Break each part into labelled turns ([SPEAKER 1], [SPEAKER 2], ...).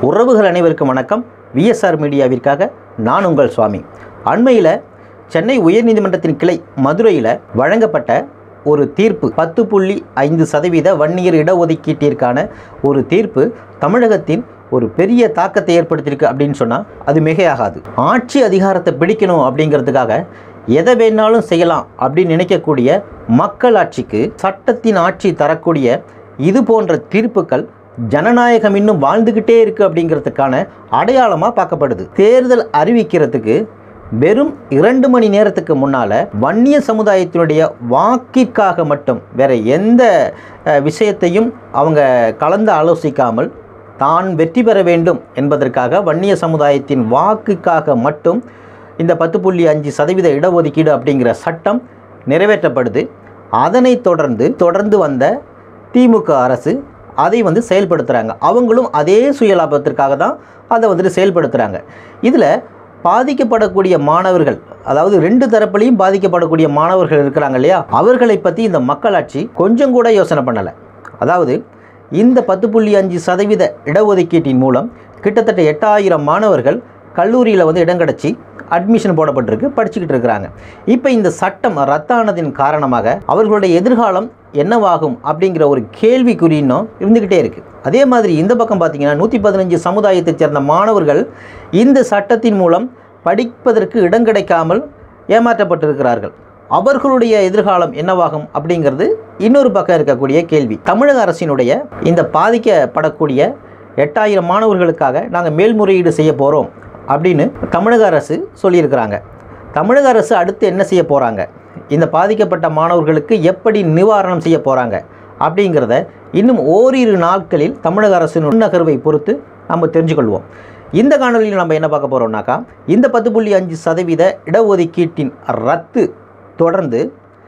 [SPEAKER 1] உறவுகள் அனைவருக்கும் வணக்கம் விஎஸ்ஆர் மீடியாவிற்காக நான் உங்கள் சுவாமி அண்மையில் சென்னை உயர்நீதிமன்றத்தின் கிளை மதுரையில் வழங்கப்பட்ட ஒரு தீர்ப்பு பத்து புள்ளி ஐந்து சதவீத வன்னியர் இடஒதுக்கீட்டிற்கான ஒரு தீர்ப்பு தமிழகத்தின் ஒரு பெரிய தாக்கத்தை ஏற்படுத்தியிருக்கு அப்படின்னு சொன்னால் அது மிகையாகாது ஆட்சி அதிகாரத்தை பிடிக்கணும் அப்படிங்கிறதுக்காக எதை வேணாலும் செய்யலாம் அப்படின்னு நினைக்கக்கூடிய மக்கள் ஆட்சிக்கு சட்டத்தின் ஆட்சி தரக்கூடிய இது போன்ற தீர்ப்புகள் ஜனநாயகம் இன்னும் வாழ்ந்துக்கிட்டே இருக்கு அப்படிங்கிறதுக்கான அடையாளமாக பார்க்கப்படுது தேர்தல் அறிவிக்கிறதுக்கு வெறும் இரண்டு மணி நேரத்துக்கு முன்னால் வன்னிய சமுதாயத்தினுடைய வாக்கிற்காக மட்டும் வேற எந்த அஹ், விஷயத்தையும் அவங்க கலந்து ஆலோசிக்காமல் தான் வெற்றி பெற வேண்டும் என்பதற்காக வன்னிய சமுதாயத்தின் வாக்குக்காக மட்டும் இந்த பத்து புள்ளி அஞ்சு சதவீத இடஒதுக்கீடு அப்படிங்கிற சட்டம் நிறைவேற்றப்படுது அதனைத் தொடர்ந்து தொடர்ந்து வந்த திமுக அரசு அதை வந்து செயல்படுத்துகிறாங்க அவங்களும் அதே சுயலாபத்திற்காக தான் அதை வந்துட்டு செயல்படுத்துகிறாங்க இதில் பாதிக்கப்படக்கூடிய மாணவர்கள் அதாவது ரெண்டு தரப்புலையும் பாதிக்கப்படக்கூடிய மாணவர்கள் இருக்கிறாங்க இல்லையா அவர்களை பற்றி இந்த மக்களாட்சி கொஞ்சம் கூட யோசனை பண்ணலை அதாவது இந்த பத்து புள்ளி அஞ்சு சதவீத இடஒதுக்கீட்டின் மூலம் கிட்டத்தட்ட எட்டாயிரம் மாணவர்கள் கல்லூரியில் வந்து இடம் கிடச்சி அட்மிஷன் போடப்பட்டிருக்கு படிச்சுக்கிட்டு இருக்கிறாங்க இப்போ இந்த சட்டம் ரத்தானதின் காரணமாக அவர்களுடைய எதிர்காலம் என்னவாகும் அப்படிங்கிற ஒரு கேள்விக்குறி இன்னும் இருந்துக்கிட்டே இருக்குது அதே மாதிரி இந்த பக்கம் பார்த்தீங்கன்னா நூற்றி பதினஞ்சு சமுதாயத்தைச் சேர்ந்த மாணவர்கள் இந்த சட்டத்தின் மூலம் படிப்பதற்கு இடம் கிடைக்காமல் ஏமாற்றப்பட்டிருக்கிறார்கள் அவர்களுடைய எதிர்காலம் என்னவாகும் அப்படிங்கிறது இன்னொரு பக்கம் இருக்கக்கூடிய கேள்வி தமிழக அரசினுடைய இந்த பாதிக்கப்படக்கூடிய எட்டாயிரம் மாணவர்களுக்காக நாங்கள் மேல்முறையீடு செய்ய போகிறோம் அப்படின்னு தமிழக அரசு சொல்லியிருக்கிறாங்க தமிழக அரசு அடுத்து என்ன செய்ய போகிறாங்க இந்த பாதிக்கப்பட்ட மாணவர்களுக்கு எப்படி நிவாரணம் செய்ய போகிறாங்க அப்படிங்கிறத இன்னும் ஓரிரு நாட்களில் தமிழக அரசின் நுண்ணகர்வை பொறுத்து நம்ம தெரிஞ்சுக்கொள்வோம் இந்த காணொலியில் நம்ம என்ன பார்க்க போகிறோம்னாக்கா இந்த பத்து புள்ளி அஞ்சு சதவீத இடஒதுக்கீட்டின் ரத்து தொடர்ந்து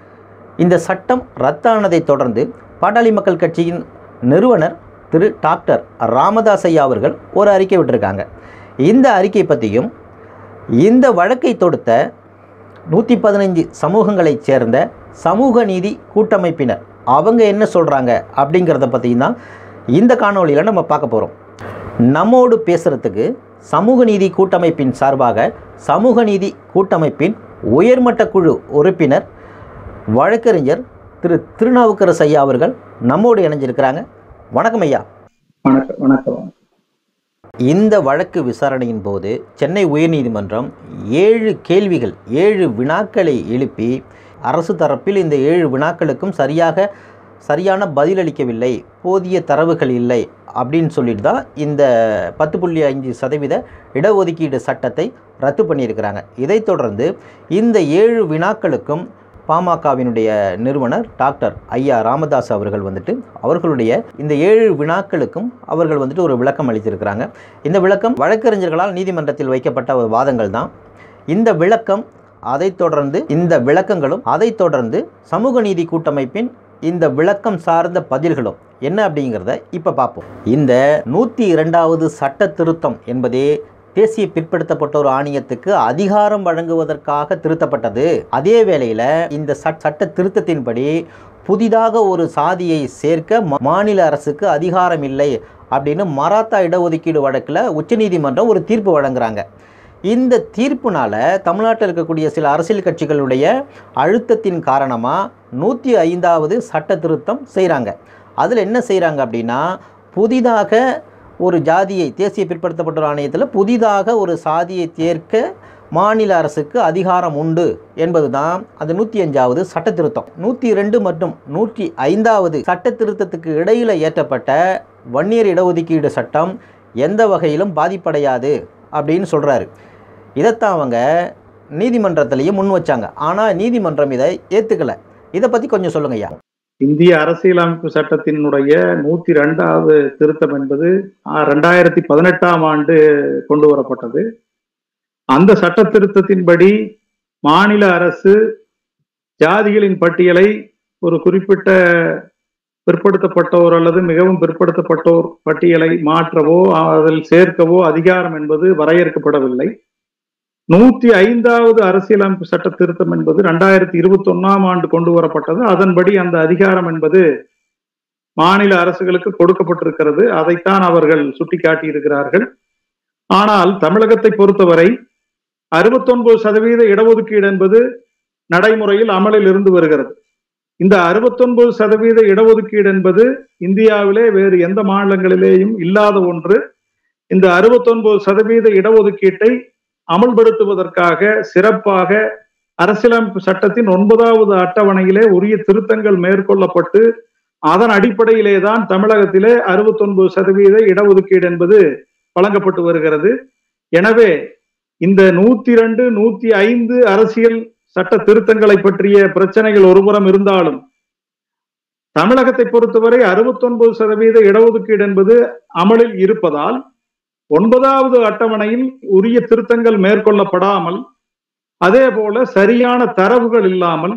[SPEAKER 1] இந்த சட்டம் ரத்தானதை தொடர்ந்து பாட்டாளி மக்கள் கட்சியின் நிறுவனர் திரு டாக்டர் ராமதாஸ் ஐயா அவர்கள் ஒரு அறிக்கை விட்டிருக்காங்க இந்த அறிக்கை பற்றியும் இந்த வழக்கை தொடுத்த நூற்றி பதினஞ்சு சமூகங்களைச் சேர்ந்த சமூக நீதி கூட்டமைப்பினர் அவங்க என்ன சொல்கிறாங்க அப்படிங்கிறத பற்றியும் தான் இந்த காணொளியில் நம்ம பார்க்க போகிறோம் நம்மோடு பேசுகிறதுக்கு சமூக நீதி கூட்டமைப்பின் சார்பாக சமூக நீதி கூட்டமைப்பின் உயர்மட்ட குழு உறுப்பினர் வழக்கறிஞர் திரு திருநாவுக்கரசு ஐயா அவர்கள் நம்மோடு இணைஞ்சிருக்கிறாங்க வணக்கம் ஐயா
[SPEAKER 2] வணக்கம் வணக்கம்
[SPEAKER 1] இந்த வழக்கு விசாரணையின் போது சென்னை உயர்நீதிமன்றம் ஏழு கேள்விகள் ஏழு வினாக்களை எழுப்பி அரசு தரப்பில் இந்த ஏழு வினாக்களுக்கும் சரியாக சரியான பதிலளிக்கவில்லை போதிய தரவுகள் இல்லை அப்படின்னு சொல்லிட்டு தான் இந்த பத்து புள்ளி அஞ்சு சதவீத இடஒதுக்கீடு சட்டத்தை ரத்து பண்ணியிருக்கிறாங்க இதைத் தொடர்ந்து இந்த ஏழு வினாக்களுக்கும் பாமகவினுடைய நிறுவனர் டாக்டர் ஐயா ராமதாஸ் அவர்கள் வந்துட்டு அவர்களுடைய இந்த ஏழு வினாக்களுக்கும் அவர்கள் வந்துட்டு ஒரு விளக்கம் அளித்திருக்கிறாங்க இந்த விளக்கம் வழக்கறிஞர்களால் நீதிமன்றத்தில் வைக்கப்பட்ட ஒரு வாதங்கள் தான் இந்த விளக்கம் அதைத் தொடர்ந்து இந்த விளக்கங்களும் அதைத் தொடர்ந்து சமூக நீதி கூட்டமைப்பின் இந்த விளக்கம் சார்ந்த பதில்களும் என்ன அப்படிங்கிறத இப்போ பார்ப்போம் இந்த நூற்றி இரண்டாவது சட்ட திருத்தம் என்பதே தேசிய பிற்படுத்தப்பட்டோர் ஆணையத்துக்கு அதிகாரம் வழங்குவதற்காக திருத்தப்பட்டது அதே வேளையில் இந்த சட்- சட்ட திருத்தத்தின்படி புதிதாக ஒரு சாதியை சேர்க்க மா- மாநில அரசுக்கு அதிகாரம் இல்லை அப்படின்னு மராத்தா இடஒதுக்கீடு வழக்கில் உச்சநீதிமன்றம் ஒரு தீர்ப்பு வழங்குறாங்க இந்த தீர்ப்புனால தமிழ்நாட்டில் இருக்கக்கூடிய சில அரசியல் கட்சிகளுடைய அழுத்தத்தின் காரணமாக நூற்றி ஐந்தாவது சட்ட திருத்தம் செய்கிறாங்க அதில் என்ன செய்கிறாங்க அப்படின்னா புதிதாக ஒரு ஜாதியை தேசிய பிற்படுத்தப்பட்டோர் ஆணையத்தில் புதிதாக ஒரு சாதியை தேர்க்க மாநில அரசுக்கு அதிகாரம் உண்டு என்பது தான் அந்த நூற்றி அஞ்சாவது சட்ட திருத்தம் நூற்றி ரெண்டு மற்றும் நூற்றி ஐந்தாவது சட்ட திருத்தத்துக்கு இடையில் ஏற்றப்பட்ட வன்னியர் இடஒதுக்கீடு சட்டம் எந்த வகையிலும் பாதிப்படையாது அப்படின்னு சொல்கிறாரு இதைத்தான் அவங்க நீதிமன்றத்திலையும் முன் வச்சாங்க ஆனால் நீதிமன்றம் இதை ஏற்றுக்கலை இதை பற்றி கொஞ்சம் சொல்லுங்க ஐயா
[SPEAKER 2] இந்திய அரசியலமைப்பு சட்டத்தினுடைய நூத்தி ரெண்டாவது திருத்தம் என்பது ஆஹ், ரெண்டாயிரத்தி பதினெட்டாம் ஆண்டு கொண்டு வரப்பட்டது அந்த சட்ட திருத்தத்தின்படி மாநில அரசு ஜாதிகளின் பட்டியலை ஒரு குறிப்பிட்ட பிற்படுத்தப்பட்டோர் அல்லது மிகவும் பிற்படுத்தப்பட்டோர் பட்டியலை மாற்றவோ அதில் சேர்க்கவோ அதிகாரம் என்பது வரையறுக்கப்படவில்லை நூத்தி ஐந்தாவது அரசியலமைப்பு சட்ட திருத்தம் என்பது ரெண்டாயிரத்தி இருபத்தி ஒன்னாம் ஆண்டு கொண்டு வரப்பட்டது அதன்படி அந்த அதிகாரம் என்பது மாநில அரசுகளுக்கு கொடுக்கப்பட்டிருக்கிறது அதைத்தான் அவர்கள் சுட்டிக்காட்டி இருக்கிறார்கள் ஆனால் தமிழகத்தை பொறுத்தவரை அறுபத்தொன்பது சதவீத இடஒதுக்கீடு என்பது நடைமுறையில் அமலில் இருந்து வருகிறது இந்த அறுபத்தொன்பது சதவீத இடஒதுக்கீடு என்பது இந்தியாவிலே வேறு எந்த மாநிலங்களிலேயும் இல்லாத ஒன்று இந்த அறுபத்தொன்பது சதவீத இடஒதுக்கீட்டை அமல்படுத்துவதற்காக சிறப்பாக அரசியலமைப்பு சட்டத்தின் ஒன்பதாவது அட்டவணையிலே உரிய திருத்தங்கள் மேற்கொள்ளப்பட்டு அதன் அடிப்படையிலே தான் தமிழகத்திலே அறுபத்தொன்பது சதவீத இடஒதுக்கீடு என்பது வழங்கப்பட்டு வருகிறது எனவே இந்த நூத்தி ரெண்டு நூத்தி ஐந்து அரசியல் சட்ட திருத்தங்களை பற்றிய பிரச்சனைகள் ஒருபுறம் இருந்தாலும் தமிழகத்தை பொறுத்தவரை அறுபத்தொன்பது சதவீத இடஒதுக்கீடு என்பது அமலில் இருப்பதால் ஒன்பதாவது அட்டவணையில் உரிய திருத்தங்கள் மேற்கொள்ளப்படாமல் அதே போல சரியான தரவுகள் இல்லாமல்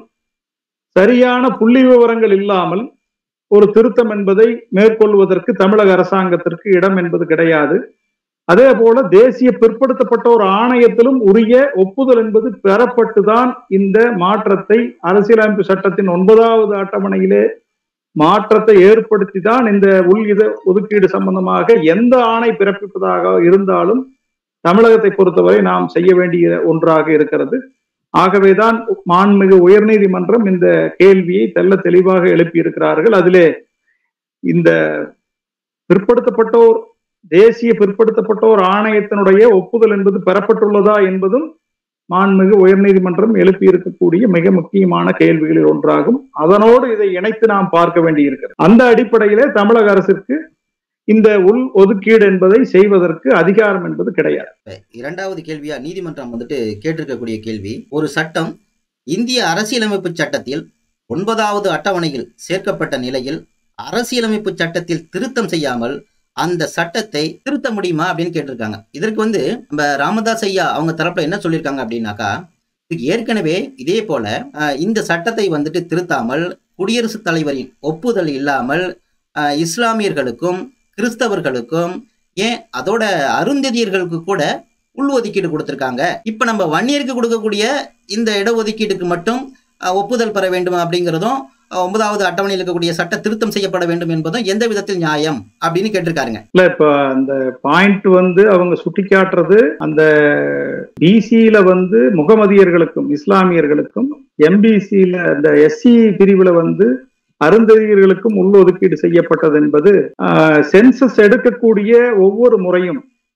[SPEAKER 2] சரியான புள்ளி விவரங்கள் இல்லாமல் ஒரு திருத்தம் என்பதை மேற்கொள்வதற்கு தமிழக அரசாங்கத்திற்கு இடம் என்பது கிடையாது அதே போல தேசிய பிற்படுத்தப்பட்டோர் ஆணையத்திலும் உரிய ஒப்புதல் என்பது பெறப்பட்டுதான் இந்த மாற்றத்தை அரசியலமைப்பு சட்டத்தின் ஒன்பதாவது அட்டவணையிலே மாற்றத்தை ஏற்படுத்தி தான் இந்த உள் இத ஒதுக்கீடு சம்பந்தமாக எந்த ஆணை பிறப்பிப்பதாக இருந்தாலும் தமிழகத்தை பொறுத்தவரை நாம் செய்ய வேண்டிய ஒன்றாக இருக்கிறது ஆகவேதான் மாண்புமிகு உயர்நீதிமன்றம் இந்த கேள்வியை தெல்ல தெளிவாக எழுப்பியிருக்கிறார்கள் அதிலே இந்த பிற்படுத்தப்பட்டோர் தேசிய பிற்படுத்தப்பட்டோர் ஆணையத்தினுடைய ஒப்புதல் என்பது பெறப்பட்டுள்ளதா என்பதும் மாண்புமிகு உயர்நீதிமன்றம் எழுப்பி இருக்கக்கூடிய மிக முக்கியமான கேள்விகளில் ஒன்றாகும் அதனோடு இதை இணைத்து நாம் பார்க்க வேண்டியிருக்கிறது அந்த அடிப்படையிலே தமிழக அரசிற்கு இந்த உள் ஒதுக்கீடு என்பதை செய்வதற்கு அதிகாரம் என்பது கிடையாது
[SPEAKER 1] இப்ப இரண்டாவது கேள்வியா நீதிமன்றம் வந்துட்டு கேட்டிருக்கக்கூடிய கேள்வி ஒரு சட்டம் இந்திய அரசியலமைப்பு சட்டத்தில் ஒன்பதாவது அட்டவணையில் சேர்க்கப்பட்ட நிலையில் அரசியலமைப்பு சட்டத்தில் திருத்தம் செய்யாமல் அந்த சட்டத்தை திருத்த முடியுமா அப்படின்னு கேட்டிருக்காங்க இதற்கு வந்து நம்ம ராமதாஸ் ஐயா அவங்க தரப்புல என்ன சொல்லியிருக்காங்க அப்படின்னாக்கா இதுக்கு ஏற்கனவே இதே போல அஹ், இந்த சட்டத்தை வந்துட்டு திருத்தாமல் குடியரசுத் தலைவரின் ஒப்புதல் இல்லாமல் அஹ், இஸ்லாமியர்களுக்கும் கிறிஸ்தவர்களுக்கும் ஏன் அதோட அருந்ததியர்களுக்கு கூட உள்ஒதுக்கீடு கொடுத்துருக்காங்க இப்போ நம்ம வன்னியருக்கு கொடுக்கக்கூடிய இந்த இடஒதுக்கீடுக்கு மட்டும் அஹ், ஒப்புதல் பெற வேண்டும் அப்படிங்கிறதும் அஹ், ஒன்பதாவது அட்டவணையில் இருக்கக்கூடிய சட்ட திருத்தம் செய்யப்பட வேண்டும் என்பதும் எந்த விதத்தில் நியாயம் அப்படின்னு கேட்டிருக்காருங்க
[SPEAKER 2] இல்ல இப்ப அந்த பாயிண்ட் வந்து அவங்க சுட்டிக்காட்டுறது அந்த பிசியில வந்து முகமதியர்களுக்கும் இஸ்லாமியர்களுக்கும் எம்பிசியில அந்த எஸ்சி பிரிவுல வந்து அருந்ததியர்களுக்கும் உள்ஒதுக்கீடு செய்யப்பட்டது என்பது சென்சஸ் எடுக்கக்கூடிய ஒவ்வொரு முறையும்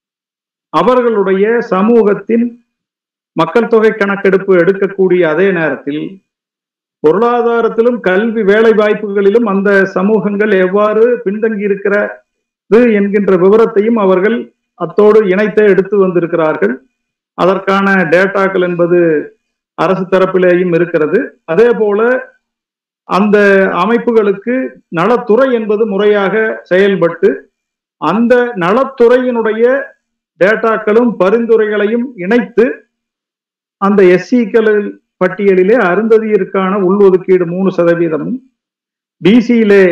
[SPEAKER 2] அவர்களுடைய சமூகத்தின் மக்கள் தொகை கணக்கெடுப்பு எடுக்கக்கூடிய அதே நேரத்தில் பொருளாதாரத்திலும் கல்வி வேலை வாய்ப்புகளிலும் அந்த சமூகங்கள் எவ்வாறு பின்தங்கி இருக்கிறது என்கின்ற விவரத்தையும் அவர்கள் அத்தோடு இணைத்தே எடுத்து வந்திருக்கிறார்கள் அதற்கான டேட்டாக்கள் என்பது அரசு தரப்பிலேயும் இருக்கிறது அதே போல அந்த அமைப்புகளுக்கு நலத்துறை என்பது முறையாக செயல்பட்டு அந்த நலத்துறையினுடைய டேட்டாக்களும் பரிந்துரைகளையும் இணைத்து அந்த எஸ்சிக்களில் பட்டியலிலே அருந்ததியருக்கான உள்ஒதுக்கீடு மூணு சதவீதமும் பிசியிலே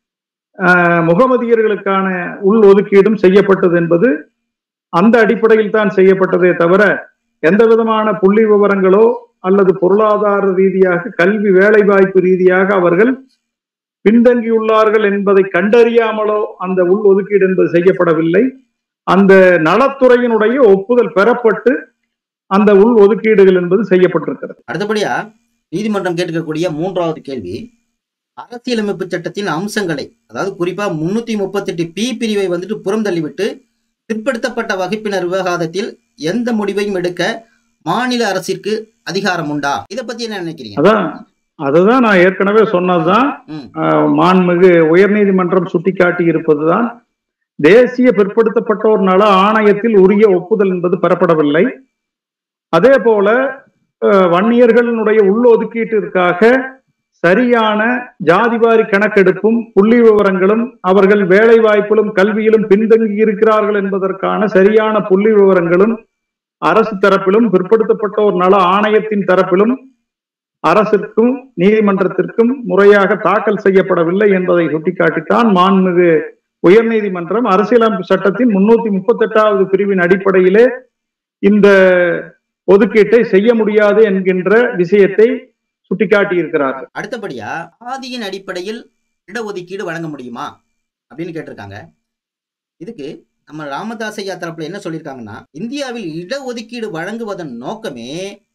[SPEAKER 2] முகமதியர்களுக்கான உள் ஒதுக்கீடும் செய்யப்பட்டது என்பது அந்த அடிப்படையில் தான் செய்யப்பட்டதே தவிர எந்த விதமான புள்ளி விவரங்களோ அல்லது பொருளாதார ரீதியாக கல்வி வேலைவாய்ப்பு ரீதியாக அவர்கள் பின்தங்கியுள்ளார்கள் என்பதை கண்டறியாமலோ அந்த உள் ஒதுக்கீடு என்பது செய்யப்படவில்லை அந்த நலத்துறையினுடைய ஒப்புதல் பெறப்பட்டு அந்த உள் ஒதுக்கீடுகள் என்பது செய்யப்பட்டிருக்கிறது
[SPEAKER 1] அடுத்தபடியா நீதிமன்றம் கேட்டிருக்கக்கூடிய மூன்றாவது கேள்வி அரசியலமைப்பு சட்டத்தின் அம்சங்களை அதாவது குறிப்பா முன்னூத்தி முப்பத்தெட்டு பி பிரிவை வந்துட்டு புறம் தள்ளிவிட்டு பிற்படுத்தப்பட்ட வகுப்பினர் விவகாரத்தில் எந்த முடிவையும் எடுக்க மாநில அரசிற்கு அதிகாரம் உண்டா இத பத்தி என்ன நினைக்கிறீங்க
[SPEAKER 2] அதான் அதுதான் நான் ஏற்கனவே சொன்னதுதான்
[SPEAKER 1] ம்.
[SPEAKER 2] ஆஹ், மாண்புமிகு உயர்நீதிமன்றம் சுட்டிக்காட்டி இருப்பதுதான் தேசிய பிற்படுத்தப்பட்டோர் நல ஆணையத்தில் உரிய ஒப்புதல் என்பது பெறப்படவில்லை அதே போல ஆஹ், வன்னியர்களினுடைய உள்ளொதுக்கீட்டிற்காக சரியான ஜாதிவாரி கணக்கெடுப்பும் புள்ளி விவரங்களும் அவர்கள் வேலை வாய்ப்பிலும் கல்வியிலும் பின்தங்கி இருக்கிறார்கள் என்பதற்கான சரியான புள்ளி விவரங்களும் அரசு தரப்பிலும் பிற்படுத்தப்பட்டோர் நல ஆணையத்தின் தரப்பிலும் அரசிற்கும் நீதிமன்றத்திற்கும் முறையாக தாக்கல் செய்யப்படவில்லை என்பதை சுட்டிக்காட்டித்தான் மாண்புமிகு உயர்நீதிமன்றம் அரசியலமைப்பு சட்டத்தின் முன்னூத்தி முப்பத்தி எட்டாவது பிரிவின் அடிப்படையிலே இந்த ஒதுக்கீட்டை செய்ய முடியாது என்கின்ற விஷயத்தை சுட்டிக்காட்டி இருக்கிறார்கள்
[SPEAKER 1] அடுத்தபடியா ஆதியின் அடிப்படையில் இடஒதுக்கீடு வழங்க முடியுமா அப்படின்னு கேட்டிருக்காங்க இதுக்கு நம்ம ராமதாஸ் ஐயா தரப்புல என்ன சொல்லியிருக்காங்கன்னா இந்தியாவில் இடஒதுக்கீடு வழங்குவதன் நோக்கமே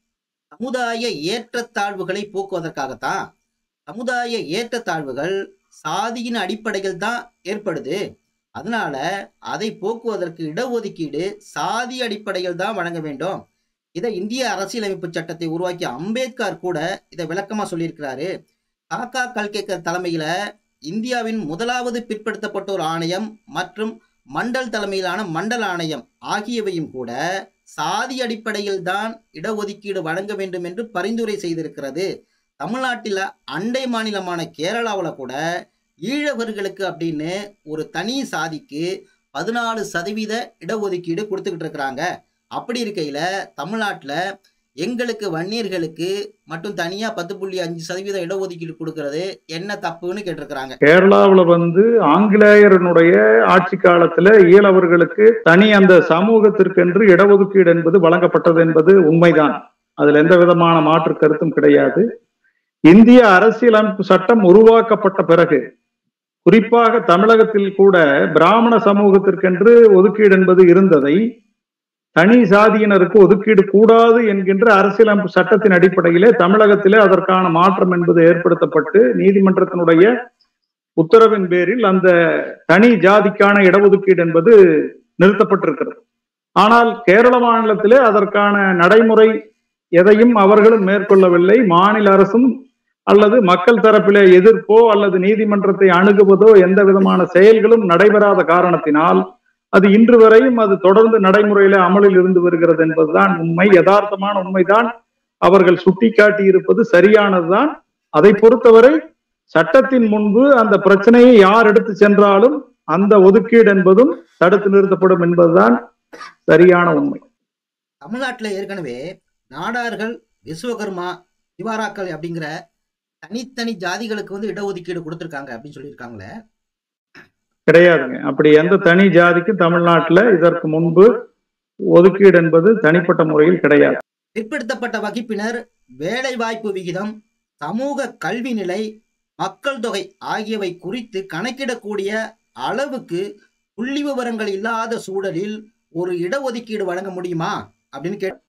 [SPEAKER 1] சமுதாய ஏற்றத்தாழ்வுகளை போக்குவதற்காகத்தான் சமுதாய ஏற்றத்தாழ்வுகள் சாதியின் அடிப்படையில் தான் ஏற்படுது அதனால அதை போக்குவதற்கு இடஒதுக்கீடு சாதி அடிப்படையில் தான் வழங்க வேண்டும் இதை இந்திய அரசியலமைப்பு சட்டத்தை உருவாக்கிய அம்பேத்கர் கூட இதை விளக்கமா சொல்லியிருக்கிறாரு காக்கா கல்கேக்கர் தலைமையில இந்தியாவின் முதலாவது பிற்படுத்தப்பட்டோர் ஆணையம் மற்றும் மண்டல் தலைமையிலான மண்டல் ஆணையம் ஆகியவையும் கூட சாதி அடிப்படையில் தான் இடஒதுக்கீடு வழங்க வேண்டும் என்று பரிந்துரை செய்திருக்கிறது தமிழ்நாட்டில் அண்டை மாநிலமான கேரளாவில் கூட ஈழவர்களுக்கு அப்படின்னு ஒரு தனி சாதிக்கு பதினாலு சதவீத இடஒதுக்கீடு கொடுத்துக்கிட்டு இருக்கிறாங்க அப்படி இருக்கையில் தமிழ்நாட்டில் எங்களுக்கு வன்னியர்களுக்கு மட்டும் தனியாக பத்து புள்ளி அஞ்சு சதவீத இடஒதுக்கீடு கொடுக்கறது என்ன தப்புன்னு கேட்டிருக்கிறாங்க
[SPEAKER 2] கேரளாவுல வந்து ஆங்கிலேயரனுடைய ஆட்சி காலத்துல ஈழவர்களுக்கு தனி அந்த சமூகத்திற்கென்று இடஒதுக்கீடு என்பது வழங்கப்பட்டது என்பது உண்மைதான் அதுல எந்த விதமான மாற்று கருத்தும் கிடையாது இந்திய அரசியலமைப்பு சட்டம் உருவாக்கப்பட்ட பிறகு குறிப்பாக தமிழகத்தில் கூட பிராமண சமூகத்திற்கென்று ஒதுக்கீடு என்பது இருந்ததை தனி சாதியினருக்கு ஒதுக்கீடு கூடாது என்கின்ற அரசியலமைப்பு சட்டத்தின் அடிப்படையிலே தமிழகத்திலே அதற்கான மாற்றம் என்பது ஏற்படுத்தப்பட்டு நீதிமன்றத்தினுடைய உத்தரவின் பேரில் அந்த தனி ஜாதிக்கான இடஒதுக்கீடு என்பது நிறுத்தப்பட்டிருக்கிறது ஆனால் கேரள மாநிலத்திலே அதற்கான நடைமுறை எதையும் அவர்களும் மேற்கொள்ளவில்லை மாநில அரசும் அல்லது மக்கள் தரப்பிலே எதிர்ப்போ அல்லது நீதிமன்றத்தை அணுகுவதோ எந்த விதமான செயல்களும் நடைபெறாத காரணத்தினால் அது இன்று வரையும் அது தொடர்ந்து நடைமுறையில அமலில் இருந்து வருகிறது என்பதுதான் உண்மை யதார்த்தமான உண்மைதான் அவர்கள் சுட்டிக்காட்டி இருப்பது சரியானதுதான் அதை பொறுத்தவரை சட்டத்தின் முன்பு அந்த பிரச்சனையை யார் எடுத்து சென்றாலும் அந்த ஒதுக்கீடு என்பதும் தடுத்து நிறுத்தப்படும் என்பதுதான் சரியான உண்மை
[SPEAKER 1] தமிழ்நாட்டில் ஏற்கனவே நாடார்கள் விஸ்வகர்மா திவாராக்கள் அப்படிங்கிற தனித்தனி ஜாதிகளுக்கு வந்து இடஒதுக்கீடு கொடுத்துருக்காங்க அப்படின்னு சொல்லியிருக்காங்களே
[SPEAKER 2] கிடையாதுங்க அப்படி எந்த தனி ஜாதிக்கும் தமிழ்நாட்டுல இதற்கு முன்பு ஒதுக்கீடு என்பது தனிப்பட்ட முறையில் கிடையாது
[SPEAKER 1] பிற்படுத்தப்பட்ட வகுப்பினர் வேலை வாய்ப்பு விகிதம் சமூக கல்வி நிலை மக்கள் தொகை ஆகியவை குறித்து கணக்கிடக்கூடிய அளவுக்கு புள்ளி விவரங்கள் இல்லாத சூழலில் ஒரு இடஒதுக்கீடு வழங்க முடியுமா அப்படின்னு கே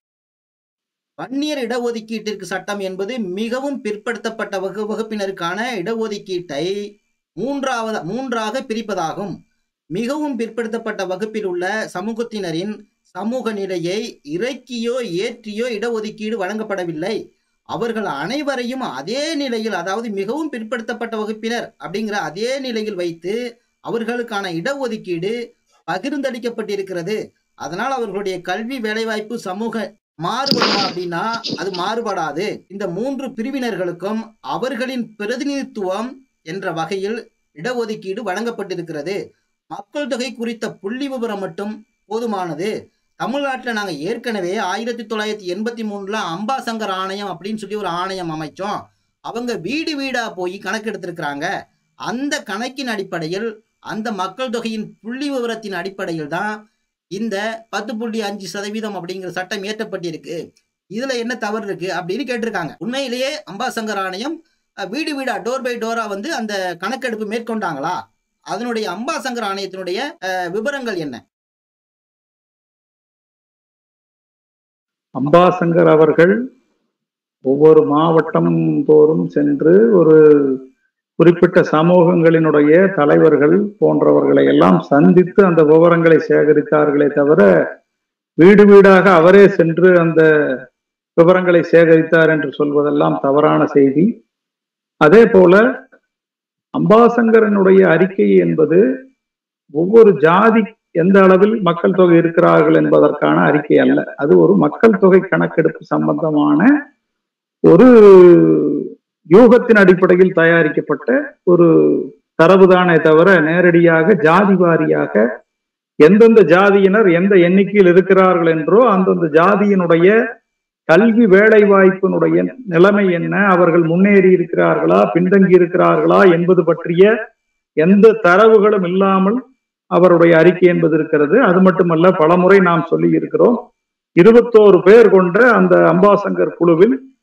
[SPEAKER 1] வன்னியர் இடஒதுக்கீட்டிற்கு சட்டம் என்பது மிகவும் பிற்படுத்தப்பட்ட வகு வகுப்பினருக்கான இடஒதுக்கீட்டை மூன்றாவது மூன்றாக பிரிப்பதாகும் மிகவும் பிற்படுத்தப்பட்ட வகுப்பில் உள்ள சமூகத்தினரின் சமூக நிலையை இறக்கியோ ஏற்றியோ இடஒதுக்கீடு வழங்கப்படவில்லை அவர்கள் அனைவரையும் அதே நிலையில் அதாவது மிகவும் பிற்படுத்தப்பட்ட வகுப்பினர் அப்படிங்கிற அதே நிலையில் வைத்து அவர்களுக்கான இடஒதுக்கீடு பகிர்ந்தளிக்கப்பட்டிருக்கிறது அதனால் அவர்களுடைய கல்வி வேலைவாய்ப்பு சமூக மாறுபடுமா அப்படின்னா அது மாறுபடாது இந்த மூன்று பிரிவினர்களுக்கும் அவர்களின் பிரதிநிதித்துவம் என்ற வகையில் இடஒதுக்கீடு வழங்கப்பட்டிருக்கிறது மக்கள் தொகை குறித்த புள்ளி விவரம் மட்டும் போதுமானது தமிழ்நாட்டில் நாங்கள் ஏற்கனவே ஆயிரத்தி தொள்ளாயிரத்தி எண்பத்தி மூணுல அம்பாசங்கர் ஆணையம் அப்படின்னு சொல்லி ஒரு ஆணையம் அமைச்சோம் அவங்க வீடு வீடா போய் கணக்கெடுத்திருக்கிறாங்க அந்த கணக்கின் அடிப்படையில் அந்த மக்கள் தொகையின் புள்ளி விவரத்தின் அடிப்படையில் தான் இந்த பத்து புள்ளி அஞ்சு சதவீதம் அப்படிங்கிற சட்டம் இயற்றப்பட்டிருக்கு இதுல என்ன தவறு இருக்கு அப்படின்னு கேட்டிருக்காங்க உண்மையிலேயே அம்பாசங்கர் ஆணையம் அஹ், வீடு வீடா டோர் பை டோரா வந்து அந்த கணக்கெடுப்பு மேற்கொண்டாங்களா அதனுடைய அம்பாசங்கர் ஆணையத்தினுடைய அஹ், விவரங்கள் என்ன
[SPEAKER 2] அம்பாசங்கர் அவர்கள் ஒவ்வொரு மாவட்டம் தோறும் சென்று ஒரு குறிப்பிட்ட சமூகங்களினுடைய தலைவர்கள் போன்றவர்களை எல்லாம் சந்தித்து அந்த விவரங்களை சேகரித்தார்களே தவிர வீடு வீடாக அவரே சென்று அந்த விவரங்களை சேகரித்தார் என்று சொல்வதெல்லாம் தவறான செய்தி அதே போல அம்பாசங்கரனுடைய அறிக்கை என்பது ஒவ்வொரு ஜாதி எந்த அளவில் மக்கள் தொகை இருக்கிறார்கள் என்பதற்கான அறிக்கை அல்ல அது ஒரு மக்கள் தொகை கணக்கெடுப்பு சம்பந்தமான ஒரு யூகத்தின் அடிப்படையில் தயாரிக்கப்பட்ட ஒரு தரவுதானே தவிர நேரடியாக ஜாதி வாரியாக எந்தெந்த ஜாதியினர் எந்த எண்ணிக்கையில் இருக்கிறார்கள் என்றோ அந்தந்த ஜாதியினுடைய கல்வி வேலை வாய்ப்பினுடைய நிலைமை என்ன அவர்கள் முன்னேறி இருக்கிறார்களா பின்தங்கி இருக்கிறார்களா என்பது பற்றிய எந்த தரவுகளும் இல்லாமல் அவருடைய அறிக்கை என்பது இருக்கிறது அது மட்டுமல்ல பலமுறை நாம் சொல்லி இருக்கிறோம் இருபத்தோரு பேர் கொண்ட அந்த அம்பாசங்கர் குழுவில்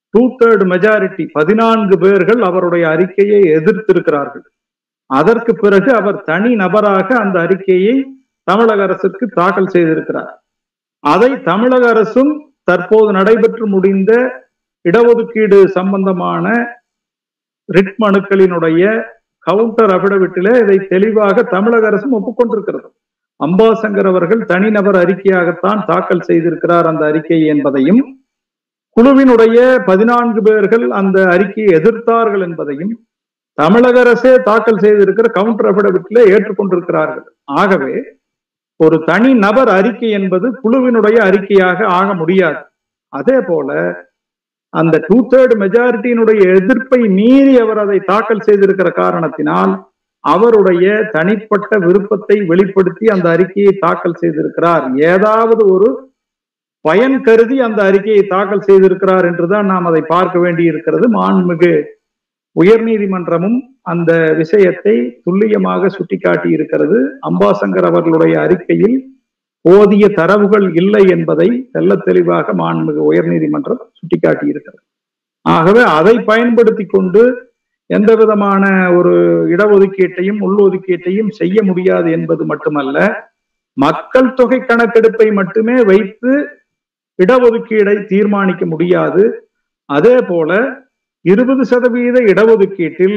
[SPEAKER 2] டூ தேர்ட் மெஜாரிட்டி பதினான்கு பேர்கள் அவருடைய அறிக்கையை எதிர்த்திருக்கிறார்கள் அதற்கு பிறகு அவர் தனி நபராக அந்த அறிக்கையை தமிழக அரசுக்கு தாக்கல் செய்திருக்கிறார் அதை தமிழக அரசும் தற்போது நடைபெற்று முடிந்த இடஒதுக்கீடு சம்பந்தமான ரிட் மனுக்களினுடைய கவுண்டர் அபிடவிட்டிலே இதை தெளிவாக தமிழக அரசும் ஒப்புக்கொண்டிருக்கிறது அம்பாசங்கர் அவர்கள் தனிநபர் அறிக்கையாகத்தான் தாக்கல் செய்திருக்கிறார் அந்த அறிக்கை என்பதையும் குழுவினுடைய பதினான்கு பேர்கள் அந்த அறிக்கையை எதிர்த்தார்கள் என்பதையும் தமிழக அரசே தாக்கல் செய்திருக்கிற கவுண்டர் அபிடவிட்டிலே ஏற்றுக்கொண்டிருக்கிறார்கள் ஆகவே ஒரு தனி நபர் அறிக்கை என்பது குழுவினுடைய அறிக்கையாக ஆக முடியாது அதே போல அந்த டூ தேர்ட் மெஜாரிட்டியினுடைய எதிர்ப்பை மீறி அவர் அதை தாக்கல் செய்திருக்கிற காரணத்தினால் அவருடைய தனிப்பட்ட விருப்பத்தை வெளிப்படுத்தி அந்த அறிக்கையை தாக்கல் செய்திருக்கிறார் ஏதாவது ஒரு பயன் கருதி அந்த அறிக்கையை தாக்கல் செய்திருக்கிறார் என்றுதான் நாம் அதை பார்க்க வேண்டி இருக்கிறது மாண்புமிகு உயர்நீதிமன்றமும் அந்த விஷயத்தை துல்லியமாக சுட்டிக்காட்டி இருக்கிறது அம்பாசங்கர் அவர்களுடைய அறிக்கையில் போதிய தரவுகள் இல்லை என்பதை தெல்ல தெளிவாக மாண்புமிகு உயர்நீதிமன்றம் சுட்டிக்காட்டி இருக்கிறது ஆகவே அதை பயன்படுத்தி கொண்டு எந்த விதமான ஒரு இடஒதுக்கீட்டையும் உள்ஒதுக்கீட்டையும் செய்ய முடியாது என்பது மட்டுமல்ல மக்கள் தொகை கணக்கெடுப்பை மட்டுமே வைத்து இடஒதுக்கீடை தீர்மானிக்க முடியாது அதே போல இருபது சதவீத இடஒதுக்கீட்டில்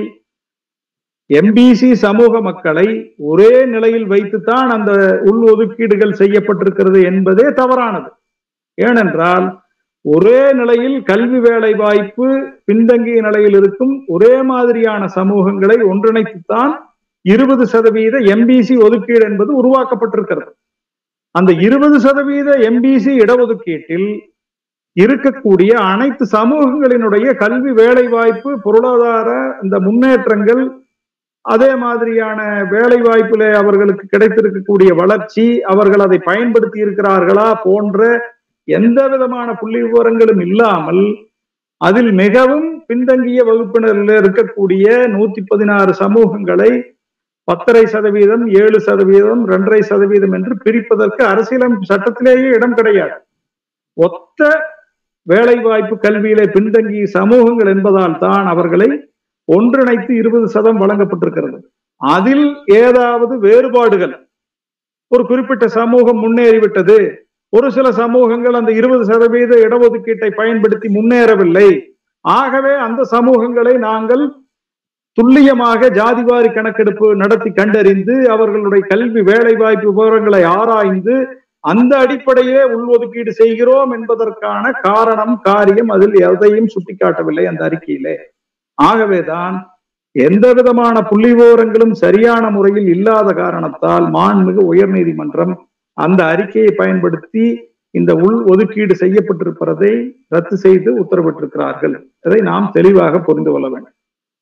[SPEAKER 2] எம்பிசி சமூக மக்களை ஒரே நிலையில் வைத்துத்தான் அந்த உள் ஒதுக்கீடுகள் செய்யப்பட்டிருக்கிறது என்பதே தவறானது ஏனென்றால் ஒரே நிலையில் கல்வி வேலை வாய்ப்பு பின்தங்கிய நிலையில் இருக்கும் ஒரே மாதிரியான சமூகங்களை ஒன்றிணைத்துத்தான் இருபது சதவீத எம்பிசி ஒதுக்கீடு என்பது உருவாக்கப்பட்டிருக்கிறது அந்த இருபது சதவீத எம்பிசி இடஒதுக்கீட்டில் இருக்கக்கூடிய அனைத்து சமூகங்களினுடைய கல்வி வேலை வாய்ப்பு பொருளாதார இந்த முன்னேற்றங்கள் அதே மாதிரியான வேலை வாய்ப்பிலே அவர்களுக்கு கிடைத்திருக்கக்கூடிய வளர்ச்சி அவர்கள் அதை பயன்படுத்தி இருக்கிறார்களா போன்ற எந்த விதமான புள்ளி விவரங்களும் இல்லாமல் அதில் மிகவும் பின்தங்கிய வகுப்பினரில் இருக்கக்கூடிய நூத்தி பதினாறு சமூகங்களை பத்தரை சதவீதம் ஏழு சதவீதம் இரண்டரை சதவீதம் என்று பிரிப்பதற்கு அரசியலமைப்பு சட்டத்திலேயே இடம் கிடையாது ஒத்த வேலை வாய்ப்பு கல்வியிலே பின்தங்கிய சமூகங்கள் என்பதால் தான் அவர்களை ஒன்றிணைத்து இருபது சதம் வழங்கப்பட்டிருக்கிறது அதில் ஏதாவது வேறுபாடுகள் ஒரு குறிப்பிட்ட சமூகம் முன்னேறிவிட்டது ஒரு சில சமூகங்கள் அந்த இருபது சதவீத இடஒதுக்கீட்டை பயன்படுத்தி முன்னேறவில்லை ஆகவே அந்த சமூகங்களை நாங்கள் துல்லியமாக ஜாதிவாரி கணக்கெடுப்பு நடத்தி கண்டறிந்து அவர்களுடைய கல்வி வேலை வாய்ப்பு விவரங்களை ஆராய்ந்து அந்த அடிப்படையிலே உள்ஒதுக்கீடு செய்கிறோம் என்பதற்கான காரணம் காரியம் அதில் எதையும் சுட்டிக்காட்டவில்லை அந்த அறிக்கையிலே ஆகவேதான் எந்த விதமான புள்ளி விவரங்களும் சரியான முறையில் இல்லாத காரணத்தால் மாண்புமிகு உயர்நீதிமன்றம் அந்த அறிக்கையை பயன்படுத்தி இந்த உள் ஒதுக்கீடு செய்யப்பட்டிருப்பதை ரத்து செய்து உத்தரவிட்டிருக்கிறார்கள் இதை நாம் தெளிவாக புரிந்து கொள்ள வேண்டும்